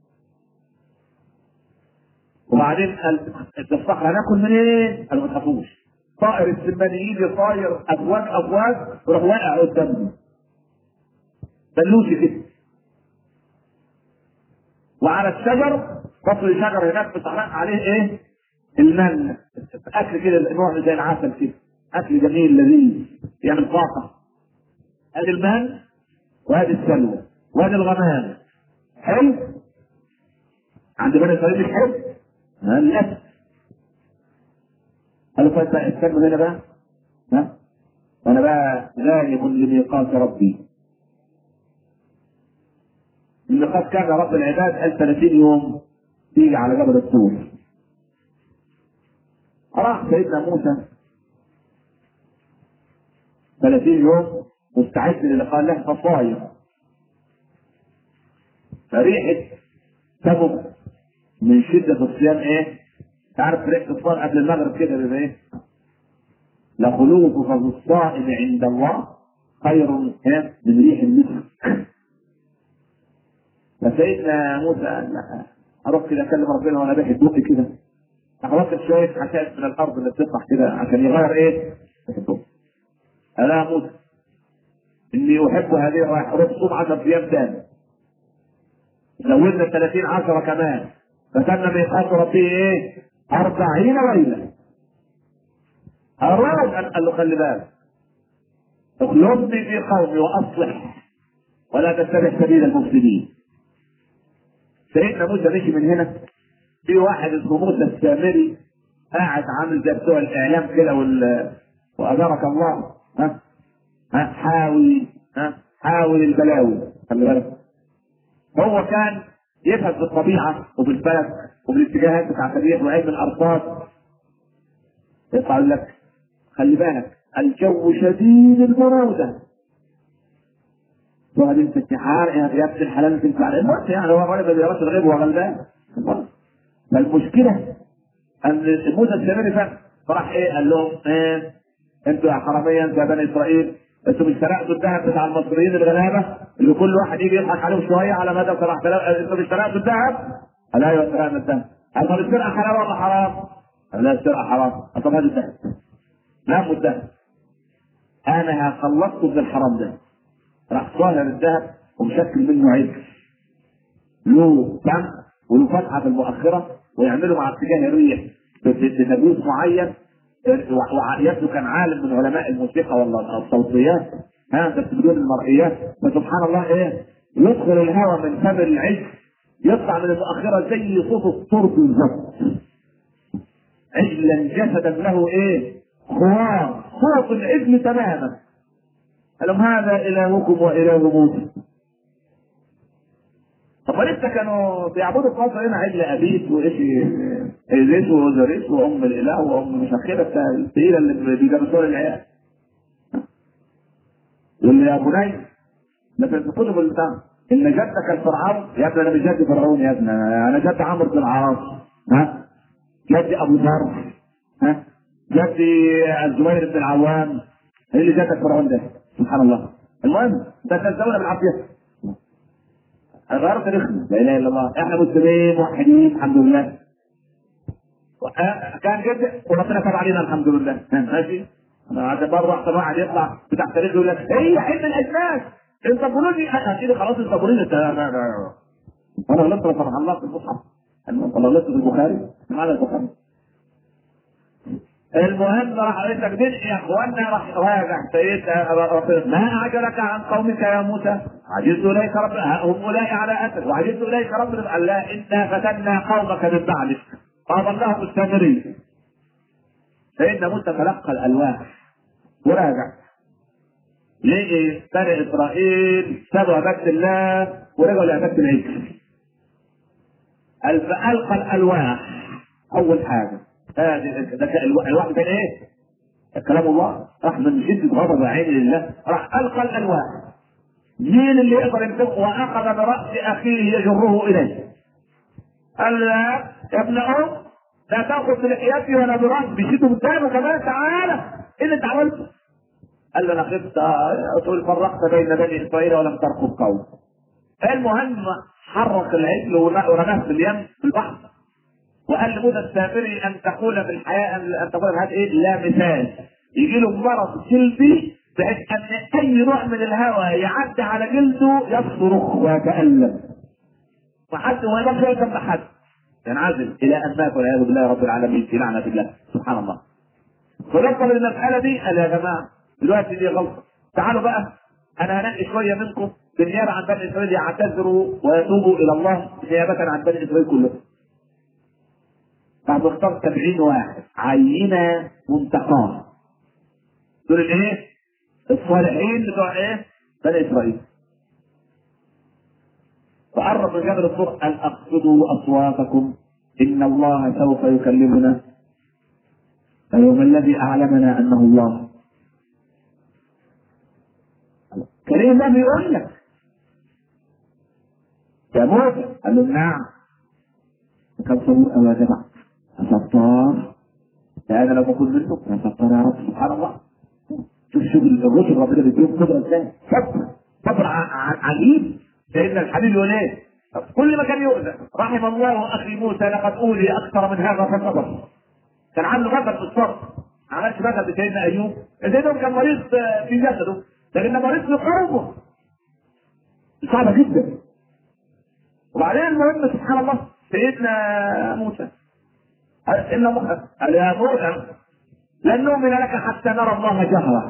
وبعدين قال الصحراء هناكل منين؟ قالوا ما تخافوش طائر السمانيين يطاير افواج افواج ويروح واقع قدامنا بلوشي كده وعلى الشجر فصل شجر هناك في الصحراء عليه ايه؟ المن اكل كده نوع زي العسل كده اكل جميل لذيذ يعمل طاقه ادي المن وادي السلوى وادي الغمام حلو عند بني اسرائيل مش حلو للاسف قالوا طيب بقى استنوا هنا بقى ها وانا بقى غالب لميقات ربي الميقات كان رب العباد قال 30 يوم تيجي على جبل الطور راح سيدنا موسى 30 يوم مستعد للقاء له فصاير فريحة سبب من شدة الصيام ايه؟ تعرف ريحة الصيام قبل المغرب كده بيبقى ايه؟ لخلوف فم الصائم عند الله خير من ريح المسك فسيدنا موسى قال لا اروح كده اكلم ربنا وانا باحث بقي كده اخبطت شويه حشائش من الارض اللي بتطلع كده عشان يغير ايه؟ قال يا موسى اني احب هذه الرائحه روح صوم 10 ايام تاني زودنا 30 10 كمان فتم ميقات ربي ايه؟ 40 ليله أراد أن قال له خلي بالك اخلصني في قومي وأصلح ولا تتبع سبيل المفسدين سيدنا موسى مشي من هنا في واحد اسمه موسى السامري قاعد عامل زي بتوع الاعلام كده وال واجرك الله ها ها حاول ها حاول البلاوي خلي بالك هو كان يفهم في الطبيعه وفي الفلك وفي الاتجاهات بتاع التاريخ وعلم الارصاد يطلع لك خلي بالك الجو شديد البروده تقعد انت التحار يا ابن الحلال انت تنفع الموت يعني هو الراجل اللي يرش الغيب وهو غلبان فالمشكله ان موسى السامري فهم فراح ايه قال لهم ايه انتوا يا حراميه انتوا يا بني اسرائيل انتوا مش سرقتوا الذهب بتاع المصريين الغلابه اللي كل واحد يجي يضحك عليهم شويه على مدى سرقت انتوا مش سرقتوا الذهب؟ قال ايوه سرقنا الذهب قال طب السرقه حلال ولا حرام؟ قال لا السرقه حرام قال طب هات الذهب نعم الذهب انا خلصته من الحرام ده راح صاهر الذهب ومشكل منه عجل له دم وله فتحه في المؤخره ويعملوا مع اتجاه الريح بتدويس معين ويبدو كان عالم من علماء الموسيقى ولا الصوتيات ها بس بدون المرئيات فسبحان الله ايه يدخل الهواء من فم العجل يطلع من المؤخره زي صوت الطرب بالظبط عجلا جسدا له ايه؟ خوار صوت العجل تماما قال لهم هذا الهكم واله موسى طب ما لسه كانوا بيعبدوا في مصر هنا عجل ابيس وايش ايزيس وزريس وام الاله وام مش كده الثقيله اللي بيجرسوها للعيال واللي يا بني ده في الكتب اللي بتاع ان جدك الفرعون يا ابني انا مش جد فرعون يا ابني انا جد عمرو بن العاص ها جدي ابو ذر ها جدي الزبير بن العوام ايه اللي جدك فرعون ده سبحان الله المهم ده كان زوله بالعافيه غير تاريخنا لا اله الا الله احنا مسلمين موحدين الحمد لله كان جد وربنا تاب علينا الحمد لله ماشي انا عاد مره احسن واحد يطلع بتاع تاريخ يقول لك هي علم الاجناس انت بولوني اكيد خلاص انت بولوني انت وانا غلطت سبحان الله في المصحف انا غلطت في البخاري معنى البخاري المهم راح قال لك يا اخوانا راح راجع سيدنا ما اعجلك عن قومك يا موسى عجزت اليك رب هم اولئك على اثر وعجزت اليك رب قال لا انا فتنا قومك من بعدك فاضلهم السامري سيدنا موسى تلقى الالواح وراجع لقي بني اسرائيل سابوا عباده الله ورجعوا لعباده العجل فالقى الالواح اول حاجه ده الواحد كان ايه؟ كلام الله راح من شده غضب عين لله راح القى الالواح مين اللي يقدر يمسكه واخذ براس اخيه يجره اليه قال لا يا ابن ام لا تاخذ بلحيتي ولا براسي بيشده قدامه كمان تعالى ايه اللي انت عملته؟ قال له انا خفت تقول فرقت بين بني اسرائيل ولم ترقب قوم المهم حرك العجل ورماه في اليم في البحر وقال لموسى السامري ان تقول في الحياه ان تقول في الحياه ايه لا مثال يجي له مرض جلدي بحيث ان اي نوع من الهواء يعدي على جلده يصرخ ويتالم وحد ما يقدرش يسمع حد ينعزل الى ان مات والعياذ بالله رب العالمين في لعنه الله سبحان الله فنقل المساله دي قال يا جماعه دلوقتي دي غلطه تعالوا بقى انا هنقي شويه منكم بالنيابه عن بني اسرائيل يعتذروا ويتوبوا الى الله نيابه عن بني اسرائيل كلهم بعد اختار 70 واحد عينه منتقاه دول الايه؟ الصالحين بتوع ايه؟ بني اسرائيل فقرب من جبل الطور ان اقصدوا اصواتكم ان الله سوف يكلمنا اليوم الذي اعلمنا انه الله كريم الله بيقول لك يا موسى قال له نعم كم صبور او يا جماعه ستار لا انا لو بكون منه يا ستار يا رب سبحان الله شوف شوف الرسل ربنا بيديهم قدره ازاي صبر صبر عجيب سيدنا الحبيب يقول ايه كل ما كان يؤذى رحم الله اخي موسى لقد اوذي اكثر من هذا فصبر كان عنده مثل في الصبر ما عملش مثل بسيدنا ايوب سيدنا كان مريض في جسده لكن مريض في قلبه صعبه جدا وبعدين المهم سبحان الله سيدنا موسى إن قال يا موسى لن نؤمن لك حتى نرى الله جهرا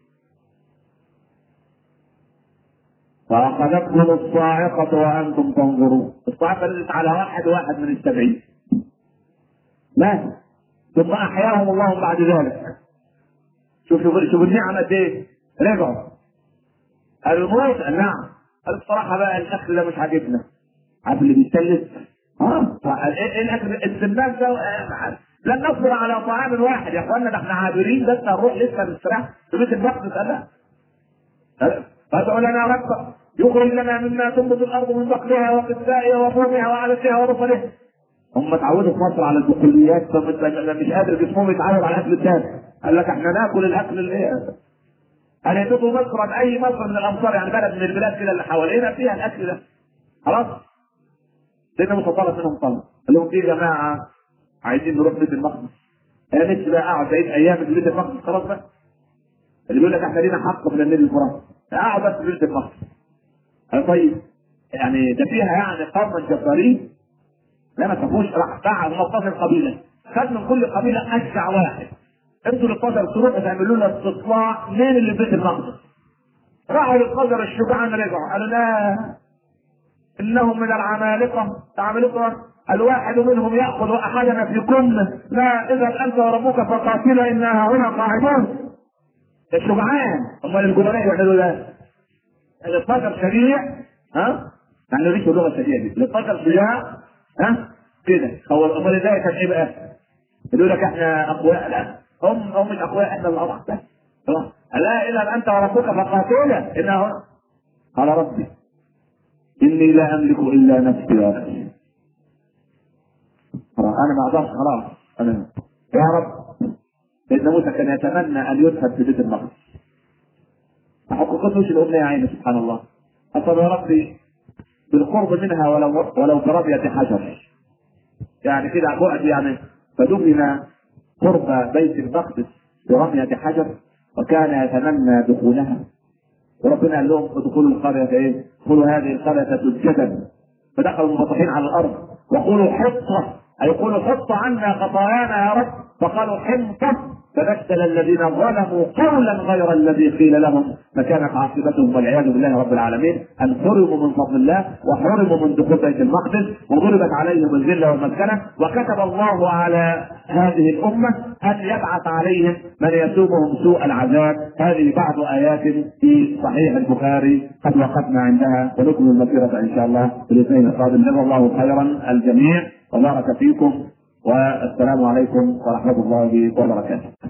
فأخذتهم الصاعقة وأنتم تنظرون الصاعقة نزلت على واحد واحد من السبعين مات ثم أحياهم الله بعد ذلك شوف شوف شوف النعمة قد إيه رجعوا قالوا موت نعم قال الصراحة بقى الأكل ده مش عاجبنا عارف اللي بيتسلف اه ايه الاكل السمان ده لن نصبر على طعام واحد يا اخوانا ده احنا عابرين بس هنروح لسه نستراح في بيت المقدس قال فادعوا لنا ربك يخرج لنا مما تنبت الارض من بقلها وقثائها وفومها وعدسها ورسلها هم اتعودوا في مصر على البقوليات فمش قادر جسمهم يتعود على الاكل الثاني قال لك احنا ناكل الاكل اللي قال يدوبوا مصر اي مصر من الامصار يعني بلد من البلاد كده اللي حوالينا فيها الاكل ده خلاص سيدنا موسى طلب منهم طلب قال لهم في جماعه عايزين نروح بيت المقدس انا نفسي بقى اقعد عيد ايام في بيت المقدس خلاص بقى اللي بيقول لك احنا لينا حق في النيل الفرنسي اقعد بس في بيت المقدس قال طيب يعني ده فيها يعني قوم جبارين لا ما تفوش راح باع 15 قبيله خد من كل قبيله اشجع واحد انتوا ال 12 تروحوا تعملوا لنا استطلاع مين اللي في بيت المقدس راحوا للقدر الشجعان رجعوا قالوا لا انهم من العمالقه العمالقه الواحد منهم ياخذ احدنا في كمه لا اذا انت وربك فقاتلا انا هنا قاعدون الشجعان امال الجبناء يعملوا ده ال 12 شريع ها يعني ليش اللغه الشريعه دي ال 12 شريعه ها كده هو امال ازاي كان ايه بقى؟ يقول لك احنا اقوياء لا هم هم مش اقوياء احنا اللي اضعف بس خلاص. لا الا انت وربك فقاتلا انا هنا قال ربي اني لا املك الا نفسي ونفسي خلاص انا ما اقدرش خلاص انا يا رب سيدنا موسى كان يتمنى ان يذهب في بيت المقدس ما حققتوش الامنيه يا عيني سبحان الله اطلب يا ربي بالقرب منها ولو ولو برمية حجر يعني كده بعد يعني فدفن قرب بيت المقدس برمية حجر وكان يتمنى دخولها وربنا قال لهم ادخلوا القرية ايه؟ ادخلوا هذه القرية سجدا فدخلوا منبطحين على الارض وقولوا حطة اي قولوا حط عنا خطايانا يا رب فقالوا حنطة فبدل الذين ظلموا قولا غير الذي قيل لهم فكانت عاقبتهم والعياذ بالله رب العالمين ان حرموا من فضل الله وحرموا من دخول بيت المقدس وضربت عليهم الذله والمسكنه وكتب الله على هذه الامه ان يبعث عليهم من يسومهم سوء العذاب هذه بعض ايات في صحيح البخاري قد وقفنا عندها ونكمل المسيره ان شاء الله في الاثنين القادم جزا الله خيرا الجميع وبارك فيكم والسلام عليكم ورحمه الله وبركاته